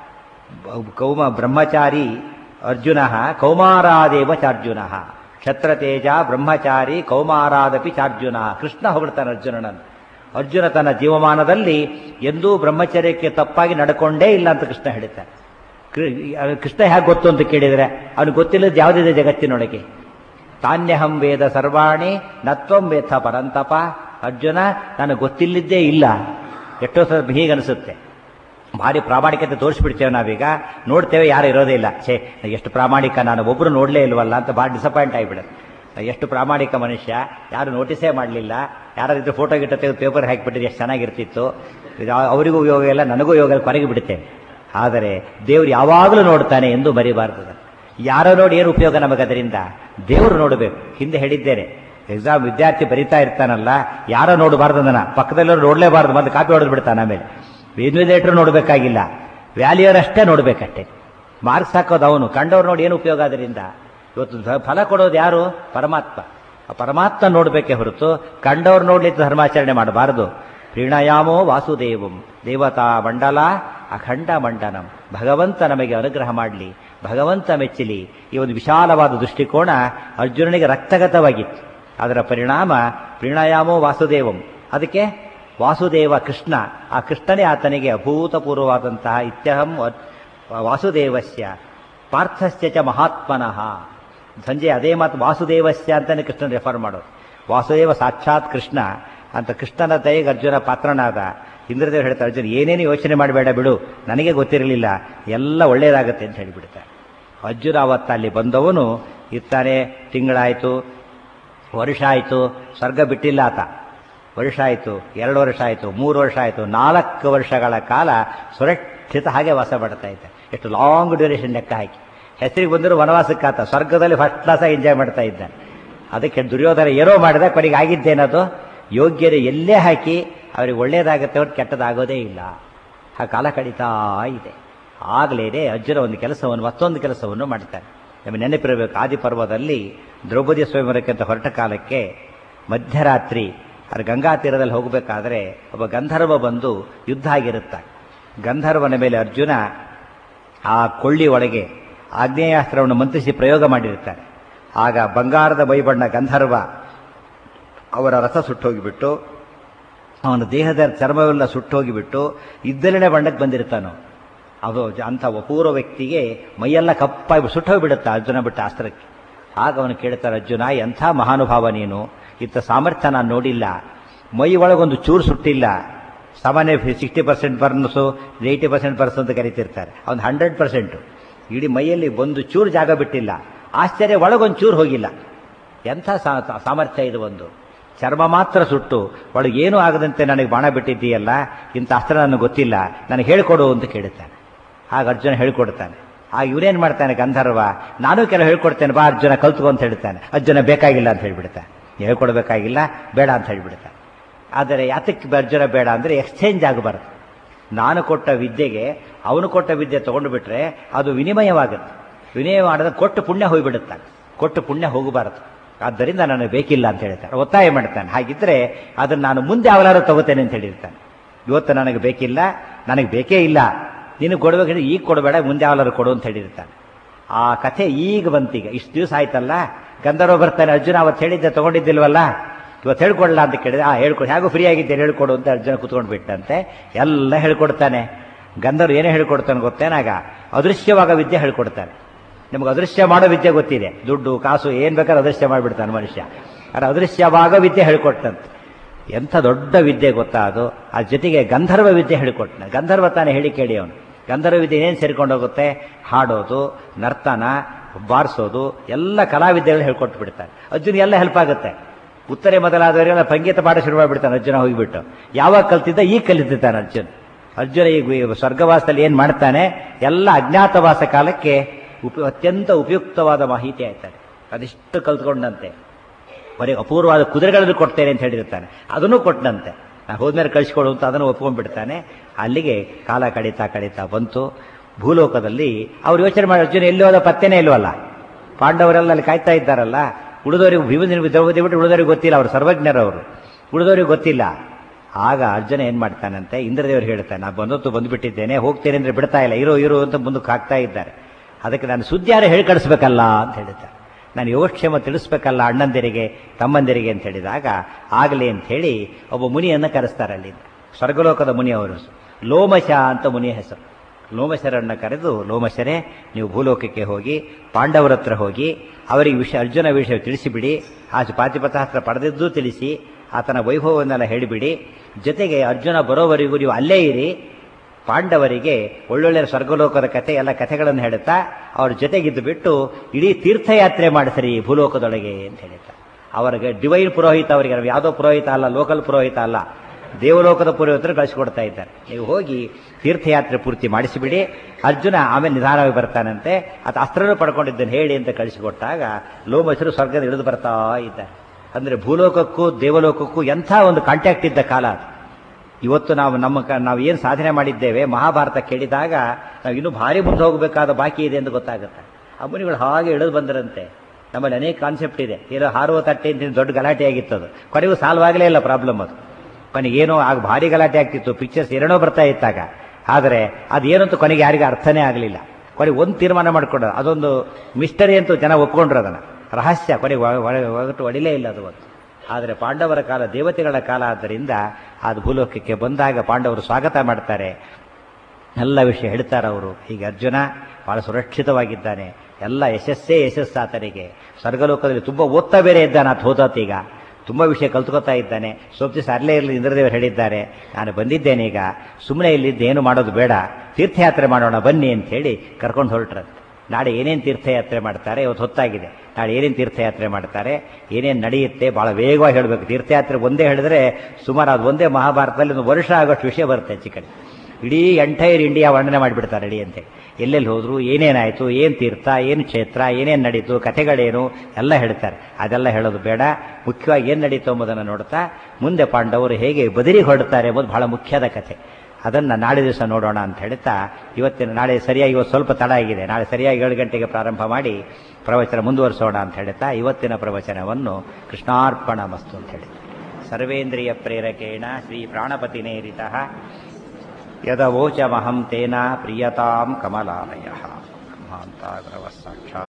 ಕೌಮ ಬ್ರಹ್ಮಚಾರಿ ಅರ್ಜುನ ಕೌಮಾರಾದೇವ ಚಾರ್ಜುನ ಕ್ಷತ್ರತೇಜ ಬ್ರಹ್ಮಚಾರಿ ಕೌಮಾರಾದಪಿ ಚಾರ್ಜುನ ಕೃಷ್ಣ ಹೊಗಡ್ತಾನೆ ಅರ್ಜುನನನ್ನು ಅರ್ಜುನ ತನ್ನ ಜೀವಮಾನದಲ್ಲಿ ಎಂದೂ ಬ್ರಹ್ಮಚರ್ಯಕ್ಕೆ ತಪ್ಪಾಗಿ ನಡ್ಕೊಂಡೇ ಇಲ್ಲ ಅಂತ ಕೃಷ್ಣ ಹೇಳ್ತಾನೆ ಕೃಷ್ಣ ಹೇಗೆ ಗೊತ್ತು ಅಂತ ಕೇಳಿದರೆ ಅವನಿಗೆ ಗೊತ್ತಿಲ್ಲದ ಯಾವುದಿದೆ ಜಗತ್ತಿನೊಳಗೆ ತಾನ್ಯಹಂ ವೇದ ಸರ್ವಾಣಿ ನತ್ವಂ ವೇಥ ಪರಂತಪ ಅರ್ಜುನ ನನಗೆ ಗೊತ್ತಿಲ್ಲದ್ದೇ ಇಲ್ಲ ಎಷ್ಟೋ ಸಲ ಹೀಗನಿಸುತ್ತೆ ಭಾರಿ ಪ್ರಾಮಾಣಿಕತೆ ತೋರಿಸ್ಬಿಡ್ತೇವೆ ನಾವೀಗ ನೋಡ್ತೇವೆ ಯಾರು ಇರೋದೇ ಇಲ್ಲ ಛೇ ಎಷ್ಟು ಪ್ರಾಮಾಣಿಕ ನಾನು ಒಬ್ಬರು ನೋಡಲೇ ಇಲ್ವಲ್ಲ ಅಂತ ಭಾಳ ಡಿಸಪಾಯಿಂಟ್ ಆಗಿಬಿಡುತ್ತೆ ಎಷ್ಟು ಪ್ರಾಮಾಣಿಕ ಮನುಷ್ಯ ಯಾರು ನೋಟಿಸೇ ಮಾಡಲಿಲ್ಲ ಯಾರಾದ್ರೂ ಫೋಟೋ ಗಿಟ್ಟ ತೆಗೆದು ಪೇಪರ್ ಹಾಕಿಬಿಟ್ಟಿದ್ರೆ ಎಷ್ಟು ಚೆನ್ನಾಗಿರ್ತಿತ್ತು ಅವರಿಗೂ ಯೋಗ ಇಲ್ಲ ನನಗೂ ಯೋಗ ಇಲ್ಲ ಕೊನೆಗೆ ಬಿಡುತ್ತೇನೆ ಆದರೆ ದೇವರು ಯಾವಾಗಲೂ ನೋಡ್ತಾನೆ ಎಂದು ಮರಿಬಾರ್ದು ಯಾರೋ ನೋಡಿ ಏನು ಉಪಯೋಗ ನಮಗದರಿಂದ ದೇವರು ನೋಡಬೇಕು ಹಿಂದೆ ಹೇಳಿದ್ದೇನೆ ಎಕ್ಸಾಮ್ ವಿದ್ಯಾರ್ಥಿ ಬರಿತಾ ಇರ್ತಾನಲ್ಲ ಯಾರೋ ನೋಡಬಾರ್ದು ನನ್ನ ಪಕ್ಕದಲ್ಲರೂ ನೋಡಲೇಬಾರ್ದು ಮತ್ತೆ ಕಾಪಿ ಹೊಡೆದು ಬಿಡ್ತಾನೆ ಆಮೇಲೆ ಇನ್ವಿಲೇಟರ್ ನೋಡಬೇಕಾಗಿಲ್ಲ ವ್ಯಾಲ್ಯೂರ್ ಅಷ್ಟೇ ನೋಡಬೇಕಷ್ಟೇ ಮಾರ್ಕ್ಸ್ ಹಾಕೋದು ಅವನು ಕಂಡವ್ರು ನೋಡಿ ಏನು ಉಪಯೋಗ ಅದರಿಂದ ಇವತ್ತು ಫಲ ಕೊಡೋದು ಯಾರು ಪರಮಾತ್ಮ ಆ ಪರಮಾತ್ಮ ನೋಡಬೇಕೇ ಹೊರತು ಕಂಡವ್ರು ನೋಡ್ಲಿಕ್ಕೆ ಧರ್ಮಾಚರಣೆ ಮಾಡಬಾರದು ಪ್ರೀಣಯಾಮೋ ವಾಸುದೇವಂ ದೇವತಾ ಮಂಡಲ ಅಖಂಡ ಮಂಡನಂ ಭಗವಂತ ನಮಗೆ ಅನುಗ್ರಹ ಮಾಡಲಿ ಭಗವಂತ ಮೆಚ್ಚಲಿ ಈ ಒಂದು ವಿಶಾಲವಾದ ದೃಷ್ಟಿಕೋನ ಅರ್ಜುನನಿಗೆ ರಕ್ತಗತವಾಗಿತ್ತು ಅದರ ಪರಿಣಾಮ ಪ್ರೀಣಯಾಮೋ ವಾಸುದೇವಂ ಅದಕ್ಕೆ ವಾಸುದೇವ ಕೃಷ್ಣ ಆ ಕೃಷ್ಣನೇ ಆತನಿಗೆ ಅಭೂತಪೂರ್ವವಾದಂತಹ ಇತ್ಯಹಂ ವಾಸುದೇವಸ್ಯ ಪಾರ್ಥಸ್ಯ ಚ ಮಹಾತ್ಮನಃ ಸಂಜೆ ಅದೇ ಮಾತು ವಾಸುದೇವಸ್ಯ ಅಂತಾನೆ ಕೃಷ್ಣನ್ ರೆಫರ್ ಮಾಡೋದು ವಾಸುದೇವ ಸಾಕ್ಷಾತ್ ಕೃಷ್ಣ ಅಂತ ಕೃಷ್ಣನ ದಯೆಗೆ ಅರ್ಜುನ ಪಾತ್ರನಾದ ಇಂದ್ರದೇವರು ಹೇಳ್ತಾರೆ ಅರ್ಜುನ ಏನೇನು ಯೋಚನೆ ಮಾಡಬೇಡ ಬಿಡು ನನಗೆ ಗೊತ್ತಿರಲಿಲ್ಲ ಎಲ್ಲ ಒಳ್ಳೆಯದಾಗತ್ತೆ ಅಂತ ಹೇಳಿಬಿಡ್ತಾರೆ ಅರ್ಜುನ ಅವತ್ತು ಅಲ್ಲಿ ಬಂದವನು ಇರ್ತಾನೆ ತಿಂಗಳಾಯಿತು ವರ್ಷ ಆಯಿತು ಸ್ವರ್ಗ ಬಿಟ್ಟಿಲ್ಲ ಆತ ವರ್ಷ ಆಯಿತು ಎರಡು ವರ್ಷ ಆಯಿತು ಮೂರು ವರ್ಷ ಆಯಿತು ನಾಲ್ಕು ವರ್ಷಗಳ ಕಾಲ ಸುರಕ್ಷಿತ ಹಾಗೆ ವಾಸ ಮಾಡ್ತಾ ಇದ್ದ ಎಷ್ಟು ಲಾಂಗ್ ಡ್ಯೂರೇಷನ್ ಲೆಕ್ಕ ಹಾಕಿ ಹೆಸರಿಗೆ ಬಂದರೂ ವನವಾಸಕ್ಕಾತ ಸ್ವರ್ಗದಲ್ಲಿ ಫಸ್ಟ್ ಕ್ಲಾಸಾಗಿ ಎಂಜಾಯ್ ಮಾಡ್ತಾ ಇದ್ದಾನೆ ಅದಕ್ಕೆ ದುರ್ಯೋಧನ ಏನೋ ಮಾಡಿದ ಕೊನೆಗೆ ಆಗಿದ್ದೇನದು ಯೋಗ್ಯರು ಎಲ್ಲೇ ಹಾಕಿ ಅವ್ರಿಗೆ ಒಳ್ಳೇದಾಗತ್ತೆ ಹೊರತು ಕೆಟ್ಟದಾಗೋದೇ ಇಲ್ಲ ಆ ಕಾಲ ಕಳೀತಾ ಇದೆ ಆಗಲೇನೆ ಅರ್ಜುನ ಒಂದು ಕೆಲಸವನ್ನು ಮತ್ತೊಂದು ಕೆಲಸವನ್ನು ಮಾಡ್ತಾನೆ ನಮಗೆ ನೆನಪಿರಬೇಕು ಆದಿಪರ್ವದಲ್ಲಿ ದ್ರೌಪದಿ ಸ್ವಯಂವರಕ್ಕೆ ಅಂತ ಹೊರಟ ಕಾಲಕ್ಕೆ ಮಧ್ಯರಾತ್ರಿ ಅದು ಗಂಗಾ ತೀರದಲ್ಲಿ ಹೋಗಬೇಕಾದ್ರೆ ಒಬ್ಬ ಗಂಧರ್ವ ಬಂದು ಯುದ್ಧ ಆಗಿರುತ್ತ ಗಂಧರ್ವನ ಮೇಲೆ ಅರ್ಜುನ ಆ ಕೊಳ್ಳಿ ಒಳಗೆ ಆಗ್ನೇಯಾಸ್ತ್ರವನ್ನು ಮಂತ್ರಿಸಿ ಪ್ರಯೋಗ ಮಾಡಿರ್ತಾರೆ ಆಗ ಬಂಗಾರದ ಬೈಬಣ್ಣ ಗಂಧರ್ವ ಅವರ ರಥ ಸುಟ್ಟೋಗಿಬಿಟ್ಟು ಅವನ ದೇಹದ ಚರ್ಮವೆಲ್ಲ ಸುಟ್ಟೋಗಿಬಿಟ್ಟು ಇದ್ದಲೇ ಬಣ್ಣಕ್ಕೆ ಬಂದಿರ್ತಾನೋ ಅದು ಅಂಥ ಅಪೂರ್ವ ವ್ಯಕ್ತಿಗೆ ಮೈಯೆಲ್ಲ ಕಪ್ಪಾಗಿ ಸುಟ್ಟೋಗ್ಬಿಡುತ್ತೆ ಅರ್ಜುನ ಬಿಟ್ಟ ಅಸ್ತ್ರಕ್ಕೆ ಆಗ ಅವನು ಕೇಳ್ತಾರೆ ಅರ್ಜುನ ಎಂಥ ಮಹಾನುಭಾವ ನೀನು ಇತ್ತ ಸಾಮರ್ಥ್ಯ ನಾನು ನೋಡಿಲ್ಲ ಮೈ ಒಳಗೊಂದು ಚೂರು ಸುಟ್ಟಿಲ್ಲ ಸಾಮಾನ್ಯ sixty percent burns eighty percent burns ಅಂತ ಕರಿತಿರ್ತಾರೆ ಅವ್ನು ಹಂಡ್ರೆಡ್ ಪರ್ಸೆಂಟು ಇಡೀ ಮೈಯಲ್ಲಿ ಒಂದು ಚೂರು ಜಾಗ ಬಿಟ್ಟಿಲ್ಲ ಆಶ್ಚರ್ಯ ಒಳಗೊಂದು ಚೂರು ಹೋಗಿಲ್ಲ ಎಂಥ ಸಾಮರ್ಥ್ಯ ಇದು ಒಂದು ಚರ್ಮ ಮಾತ್ರ ಸುಟ್ಟು ಒಳಗೆ ಏನೂ ಆಗದಂತೆ ನನಗೆ ಬಾಣ ಬಿಟ್ಟಿದ್ದೀಯಲ್ಲ ಇಂಥ ಅಸ್ತ್ರ ನನಗೆ ಗೊತ್ತಿಲ್ಲ ನನಗೆ ಹೇಳ್ಕೊಡು ಅಂತ ಕೇಳುತ್ತಾನೆ ಆಗ ಅರ್ಜುನ ಹೇಳ್ಕೊಡ್ತಾನೆ ಆಗ ಇವನೇನು ಮಾಡ್ತಾನೆ ಗಂಧರ್ವ ನಾನು ಕೆಲವು ಹೇಳ್ಕೊಡ್ತೇನೆ ಬಾ ಅರ್ಜುನ ಕಲ್ತ್ಕೊ ಅಂತ ಹೇಳ್ತಾನೆ ಅರ್ಜುನ ಬೇಕಾಗಿಲ್ಲ ಅಂತ ಹೇಳ್ಬಿಡ್ತಾನೆ ಹೇಳ್ಕೊಡ್ಬೇಕಾಗಿಲ್ಲ ಬೇಡ ಅಂತ ಹೇಳ್ಬಿಡ್ತಾನೆ ಆದರೆ ಯಾತಕ್ಕೆ ಅರ್ಜುನ ಬೇಡ ಅಂದರೆ ಎಕ್ಸ್ಚೇಂಜ್ ಆಗಬಾರ್ದು ನಾನು ಕೊಟ್ಟ ವಿದ್ಯೆಗೆ ಅವನು ಕೊಟ್ಟ ವಿದ್ಯೆ ತಗೊಂಡು ಬಿಟ್ರೆ ಅದು ವಿನಿಮಯವಾಗುತ್ತೆ ವಿನಿಮಯ ಮಾಡಿದ್ರೆ ಕೊಟ್ಟು ಪುಣ್ಯ ಹೋಗಿಬಿಡುತ್ತಾನೆ ಕೊಟ್ಟು ಪುಣ್ಯ ಹೋಗಬಾರದು ಆದ್ದರಿಂದ ನನಗೆ ಬೇಕಿಲ್ಲ ಅಂತ ಹೇಳ್ತಾನೆ ಒತ್ತಾಯ ಮಾಡ್ತಾನೆ ಹಾಗಿದ್ರೆ ಅದನ್ನು ನಾನು ಮುಂದೆ ಅವಲಾರು ತಗೋತೇನೆ ಅಂತ ಹೇಳಿರ್ತಾನೆ ಇವತ್ತು ನನಗೆ ಬೇಕಿಲ್ಲ ನನಗೆ ಬೇಕೇ ಇಲ್ಲ ನೀನು ಕೊಡಬೇಕಂದ್ರೆ ಈಗ ಕೊಡಬೇಡ ಮುಂದೆ ಅವಲಾರು ಕೊಡು ಅಂತ ಹೇಳಿರ್ತಾನೆ ಆ ಕಥೆ ಈಗ ಬಂತೀಗ ಇಷ್ಟು ದಿವಸ ಆಯ್ತಲ್ಲ ಗಂಧರ್ವ ಬರ್ತಾನೆ ಅರ್ಜುನ ಅವತ್ತು ಹೇಳಿದ್ದೆ ತಗೊಂಡಿದ್ದಿಲ್ವಲ್ಲ ಇವತ್ತು ಹೇಳ್ಕೊಡಲ್ಲ ಅಂತ ಕೇಳಿದ್ರೆ ಆ ಹೇಳ್ಕೊಡು ಹೇಗೂ ಫ್ರೀ ಆಗಿದ್ದೇನೆ ಹೇಳ್ಕೊಡು ಅಂತ ಅರ್ಜುನ ಕುತ್ಕೊಂಡು ಬಿಟ್ಟಂತೆ ಎಲ್ಲ ಹೇಳ್ಕೊಡ್ತಾನೆ ಗಂಧರ್ವ ಏನೇ ಹೇಳ್ಕೊಡ್ತಾನೆ ಗೊತ್ತೇನಾಗ ಅದೃಶ್ಯವಾಗ ವಿದ್ಯೆ ಹೇಳ್ಕೊಡ್ತಾನೆ ನಿಮ್ಗೆ ಅದೃಶ್ಯ ಮಾಡೋ ವಿದ್ಯೆ ಗೊತ್ತಿದೆ ದುಡ್ಡು ಕಾಸು ಏನು ಬೇಕಾದ್ರೆ ಅದೃಶ್ಯ ಮಾಡಿಬಿಡ್ತಾನೆ ಮನುಷ್ಯ ಆದರೆ ಅದೃಶ್ಯವಾಗ ವಿದ್ಯೆ ಹೇಳ್ಕೊಟ್ಟಂತೆ ಎಂಥ ದೊಡ್ಡ ವಿದ್ಯೆ ಗೊತ್ತಾ ಅದು ಆ ಜೊತೆಗೆ ಗಂಧರ್ವ ವಿದ್ಯೆ ಹೇಳಿಕೊಟ್ಟನೆ ಗಂಧರ್ವ ತಾನೇ ಹೇಳಿ ಕೇಳಿ ಅವನು ಗಂಧರ್ವ ವಿದ್ಯೆ ಏನೇನು ಸೇರ್ಕೊಂಡು ಹೋಗುತ್ತೆ ಹಾಡೋದು ನರ್ತನ ಬಾರಿಸೋದು ಎಲ್ಲ ಕಲಾವಿದ್ಯೆಗಳು ಹೇಳ್ಕೊಟ್ಟು ಬಿಡ್ತಾನೆ ಅರ್ಜುನ್ ಎಲ್ಲ ಹೆಲ್ಪ್ ಆಗುತ್ತೆ ಉತ್ತರೆ ಮೊದಲಾದವರೆಲ್ಲ ಸಂಗೀತ ಪಾಠ ಶುರು ಮಾಡಿಬಿಡ್ತಾನೆ ಅರ್ಜುನ ಹೋಗಿಬಿಟ್ಟು ಯಾವಾಗ ಕಲ್ತಿದ್ದ ಈಗ ಕಲಿತಿದ್ದಾನೆ ಅರ್ಜುನ್ ಅರ್ಜುನ ಈಗ ಸ್ವರ್ಗವಾಸದಲ್ಲಿ ಏನು ಮಾಡ್ತಾನೆ ಎಲ್ಲ ಅಜ್ಞಾತವಾಸ ಕಾಲಕ್ಕೆ ಉಪ ಅತ್ಯಂತ ಉಪಯುಕ್ತವಾದ ಮಾಹಿತಿ ಆಯ್ತಾನೆ ಅದಿಷ್ಟು ಕಲ್ತ್ಕೊಂಡಂತೆ ಬರೀ ಅಪೂರ್ವವಾದ ಕುದುರೆಗಳನ್ನು ಕೊಡ್ತೇನೆ ಅಂತ ಹೇಳಿರ್ತಾನೆ ಅದನ್ನು ಕೊಟ್ಟನಂತೆ ನಾನು ಹೋದ್ಮೇಲೆ ಕಳಿಸ್ಕೊಡು ಅಂತ ಅದನ್ನು ಒಪ್ಕೊಂಡ್ಬಿಡ್ತಾನೆ ಅಲ್ಲಿಗೆ ಕಾಲ ಕಳೀತಾ ಕಳೀತಾ ಬಂತು ಭೂಲೋಕದಲ್ಲಿ ಅವ್ರು ಯೋಚನೆ ಮಾಡಿ ಅರ್ಜುನ ಎಲ್ಲಿ ಹೋದ ಪತ್ತೆನೇ ಇಲ್ವಲ್ಲ ಪಾಂಡವರೆಲ್ಲ ಅಲ್ಲಿ ಕಾಯ್ತಾ ಇದ್ದಾರಲ್ಲ ಉಳಿದವರಿಗೆ ಭೀಮನ ದ್ರೌಪದಿ ಬಿಟ್ಟು ಉಳಿದವರಿಗೆ ಗೊತ್ತಿಲ್ಲ ಅವರು ಸರ್ವಜ್ಞರವರು ಉಳಿದವರಿಗೆ ಗೊತ್ತಿಲ್ಲ ಆಗ ಅರ್ಜುನ ಏನು ಮಾಡ್ತಾನಂತೆ ಇಂದ್ರದೇವರು ಹೇಳ್ತಾನೆ ನಾನು ಬಂದೊತ್ತು ಬಂದುಬಿಟ್ಟಿದ್ದೇನೆ ಹೋಗ್ತೇನೆ ಅಂದರೆ ಬಿಡ್ತಾ ಇಲ್ಲ ಇರೋ ಇರೋ ಅಂತ ಮುಂದಕ್ಕೆ ಹಾಕ್ತಾ ಇದ್ದಾರೆ ಅದಕ್ಕೆ ನಾನು ಸುದ್ದಿಯಾರ ಹೇಳಿ ಕಳಿಸ್ಬೇಕಲ್ಲ ಅಂತ ಹೇಳಿದ್ದಾರೆ ನಾನು ಯೋಗಕ್ಷೇಮ ತಿಳಿಸ್ಬೇಕಲ್ಲ ಅಣ್ಣಂದಿರಿಗೆ ತಮ್ಮಂದಿರಿಗೆ ಅಂತ ಹೇಳಿದಾಗ ಆಗಲಿ ಅಂತ ಹೇಳಿ ಒಬ್ಬ ಮುನಿಯನ್ನು ಕರೆಸ್ತಾರೆ ಅಲ್ಲಿಂದ ಸ್ವರ್ಗಲೋಕದ ಮುನಿಯವರು ಲೋಮಶ ಅಂತ ಮುನಿಯ ಹೆಸರು ಲೋಮಶರನ್ನ ಕರೆದು ಲೋಮಶರೇ ನೀವು ಭೂಲೋಕಕ್ಕೆ ಹೋಗಿ ಪಾಂಡವರ ಹತ್ರ ಹೋಗಿ ಅವರಿಗೆ ವಿಷಯ ಅರ್ಜುನ ವಿಷಯ ತಿಳಿಸಿಬಿಡಿ ಆ ಪಾತಿಪತಾಸ್ತ್ರ ಪಡೆದಿದ್ದು ತಿಳಿಸಿ ಆತನ ವೈಭವವನ್ನೆಲ್ಲ ಹೇಳಿಬಿಡಿ ಜೊತೆಗೆ ಅರ್ಜುನ ಬರೋವರೆಗೂ ನೀವು ಅಲ್ಲೇ ಇರಿ ಪಾಂಡವರಿಗೆ ಒಳ್ಳೊಳ್ಳೆ ಸ್ವರ್ಗಲೋಕದ ಕಥೆ ಎಲ್ಲ ಕಥೆಗಳನ್ನು ಹೇಳುತ್ತಾ ಅವ್ರ ಜೊತೆಗಿದ್ದು ಬಿಟ್ಟು ಇಡೀ ತೀರ್ಥಯಾತ್ರೆ ಮಾಡಿಸ್ರಿ ಭೂಲೋಕದೊಳಗೆ ಅಂತ ಹೇಳ್ತಾರೆ ಅವರಿಗೆ ಡಿವೈನ್ ಪುರೋಹಿತ ಅವರಿಗೆ ನಾವು ಯಾವುದೋ ಪುರೋಹಿತ ಅಲ್ಲ ಲೋಕಲ್ ಪುರೋಹಿತ ಅಲ್ಲ ದೇವಲೋಕದ ಪುರೋಹಿತರು ಕಳಿಸಿಕೊಡ್ತಾ ಇದ್ದಾರೆ ನೀವು ಹೋಗಿ ತೀರ್ಥಯಾತ್ರೆ ಪೂರ್ತಿ ಮಾಡಿಸಿಬಿಡಿ ಅರ್ಜುನ ಆಮೇಲೆ ನಿಧಾನವಾಗಿ ಬರ್ತಾನಂತೆ ಅದು ಅಸ್ತ್ರನೂ ಪಡ್ಕೊಂಡಿದ್ದನ್ನು ಹೇಳಿ ಅಂತ ಕಳಿಸಿಕೊಟ್ಟಾಗ ಲೋಮಸರು ಸ್ವರ್ಗದ ಇಳಿದು ಬರ್ತಾ ಇದ್ದಾರೆ ಅಂದರೆ ಭೂಲೋಕಕ್ಕೂ ದೇವಲೋಕಕ್ಕೂ ಎಂಥ ಒಂದು ಕಾಂಟ್ಯಾಕ್ಟ್ ಇದ್ದ ಕಾಲ ಅದು ಇವತ್ತು ನಾವು ನಮ್ಮ ಕ ನಾವು ಏನು ಸಾಧನೆ ಮಾಡಿದ್ದೇವೆ ಮಹಾಭಾರತ ಕೇಳಿದಾಗ ನಾವು ಇನ್ನೂ ಭಾರಿ ಮುಂದೆ ಹೋಗಬೇಕಾದ ಬಾಕಿ ಇದೆ ಎಂದು ಗೊತ್ತಾಗುತ್ತೆ ಆ ಮುನಿಗಳು ಹಾಗೆ ಇಳಿದು ಬಂದರಂತೆ ನಮ್ಮಲ್ಲಿ ಅನೇಕ ಕಾನ್ಸೆಪ್ಟ್ ಇದೆ ಏನೋ ಹಾರುವ ತಟ್ಟೆ ಅಂತ ದೊಡ್ಡ ಗಲಾಟೆ ಆಗಿತ್ತು ಅದು ಕೊನೆಗೂ ಸಾಲ್ವ್ ಆಗಲೇ ಇಲ್ಲ ಪ್ರಾಬ್ಲಮ್ ಅದು ಕೊನೆಗೆ ಏನೋ ಆಗ ಭಾರಿ ಗಲಾಟೆ ಆಗ್ತಿತ್ತು ಪಿಕ್ಚರ್ಸ್ ಏನೇನೋ ಬರ್ತಾ ಇತ್ತಾಗ ಆದರೆ ಅದೇನಂತೂ ಕೊನೆಗೆ ಯಾರಿಗೂ ಅರ್ಥನೇ ಆಗಲಿಲ್ಲ ಕೊನೆಗೆ ಒಂದು ತೀರ್ಮಾನ ಮಾಡಿಕೊಂಡ್ರು ಅದೊಂದು ಮಿಸ್ಟರಿ ಅಂತೂ ಜನ ಒಪ್ಕೊಂಡ್ರು ಅದನ್ನು ರಹಸ್ಯ ಕೊನೆಗೆ ಒಗಟು ಹೊಡಿಲೇ ಇಲ್ಲ ಅದು ಒಂದು ಆದರೆ ಪಾಂಡವರ ಕಾಲ ದೇವತೆಗಳ ಕಾಲ ಆದ್ದರಿಂದ ಅದು ಭೂಲೋಕಕ್ಕೆ ಬಂದಾಗ ಪಾಂಡವರು ಸ್ವಾಗತ ಮಾಡ್ತಾರೆ ಎಲ್ಲ ವಿಷಯ ಹೇಳ್ತಾರೆ ಅವರು ಹೀಗೆ ಅರ್ಜುನ ಬಹಳ ಸುರಕ್ಷಿತವಾಗಿದ್ದಾನೆ ಎಲ್ಲ ಯಶಸ್ಸೇ ಯಶಸ್ಸು ಆತನಿಗೆ ಸ್ವರ್ಗಲೋಕದಲ್ಲಿ ತುಂಬ ಓದ್ತಾ ಬೇರೆ ಇದ್ದಾನೆ ಆತ ಹೋದಾತೀಗ ತುಂಬ ವಿಷಯ ಕಲ್ತ್ಕೋತಾ ಇದ್ದಾನೆ ಸ್ವಲ್ಪ ದಿವಸ ಅಲ್ಲೇ ಇರಲಿ ಇಂದ್ರದೇವರು ಹೇಳಿದ್ದಾರೆ ನಾನು ಬಂದಿದ್ದೇನೆ ಈಗ ಸುಮ್ಮನೆ ಇಲ್ಲಿದ್ದು ಏನು ಮಾಡೋದು ಬೇಡ ತೀರ್ಥಯಾತ್ರೆ ಮಾಡೋಣ ಬನ್ನಿ ಅಂತ ಹೇಳಿ ಕರ್ಕೊಂಡು ಹೊರಟ್ರಂತೆ ನಾಳೆ ಏನೇನು ತೀರ್ಥಯಾತ್ರೆ ಮಾಡ್ತಾರೆ ಇವತ್ತು ಹೊತ್ತಾಗಿದೆ ನಾಳೆ ಏನೇನು ತೀರ್ಥಯಾತ್ರೆ ಮಾಡ್ತಾರೆ ಏನೇನು ನಡೆಯುತ್ತೆ ಭಾಳ ವೇಗವಾಗಿ ಹೇಳಬೇಕು ತೀರ್ಥಯಾತ್ರೆ ಒಂದೇ ಹೇಳಿದ್ರೆ ಸುಮಾರು ಅದು ಒಂದೇ ಮಹಾಭಾರತದಲ್ಲಿ ಒಂದು ವರ್ಷ ಆಗೋಷ್ಟು ವಿಷಯ ಬರುತ್ತೆ ಹೆಚ್ಚು ಕಡೆ ಇಡೀ ಎಂಟೈರ್ ಇಂಡಿಯಾ ವರ್ಣನೆ ಮಾಡಿಬಿಡ್ತಾರೆ ಇಡೀ ಅಂತೆ ಎಲ್ಲೆಲ್ಲಿ ಹೋದ್ರು ಏನೇನಾಯಿತು ಏನು ತೀರ್ಥ ಏನು ಕ್ಷೇತ್ರ ಏನೇನು ನಡೀತು ಕಥೆಗಳೇನು ಎಲ್ಲ ಹೇಳ್ತಾರೆ ಅದೆಲ್ಲ ಹೇಳೋದು ಬೇಡ ಮುಖ್ಯವಾಗಿ ಏನು ನಡೀತು ಎಂಬುದನ್ನು ನೋಡ್ತಾ ಮುಂದೆ ಪಾಂಡವರು ಹೇಗೆ ಬದರಿಗೆ ಹೊರಡ್ತಾರೆ ಎಂಬುದು ಬಹಳ ಮುಖ್ಯದ ಕಥೆ ಅದನ್ನು ನಾಳೆ ದಿವಸ ನೋಡೋಣ ಅಂತ ಹೇಳ್ತಾ ಇವತ್ತಿನ ನಾಳೆ ಸರಿಯಾಗಿ ಇವತ್ತು ಸ್ವಲ್ಪ ತಡ ಆಗಿದೆ ನಾಳೆ ಸರಿಯಾಗಿ ಏಳು ಗಂಟೆಗೆ ಪ್ರಾರಂಭ ಮಾಡಿ ಪ್ರವಚನ ಮುಂದುವರಿಸೋಣ ಅಂತ ಹೇಳ್ತಾ ಇವತ್ತಿನ ಪ್ರವಚನವನ್ನು ಕೃಷ್ಣಾರ್ಪಣ ಮಸ್ತು ಅಂತ ಹೇಳಿ ಸರ್ವೇಂದ್ರಿಯ ಪ್ರೇರಕೇಣ ಶ್ರೀ ಪ್ರಾಣಪತಿನೇರಿತ ಯದವೋಚಮಹಂ ತೇನ ಪ್ರಿಯತಾಂ ಕಮಲಾಲಯ ಮಹಾಂತಾಗ್ರವ ಸಾಕ್ಷಾತ್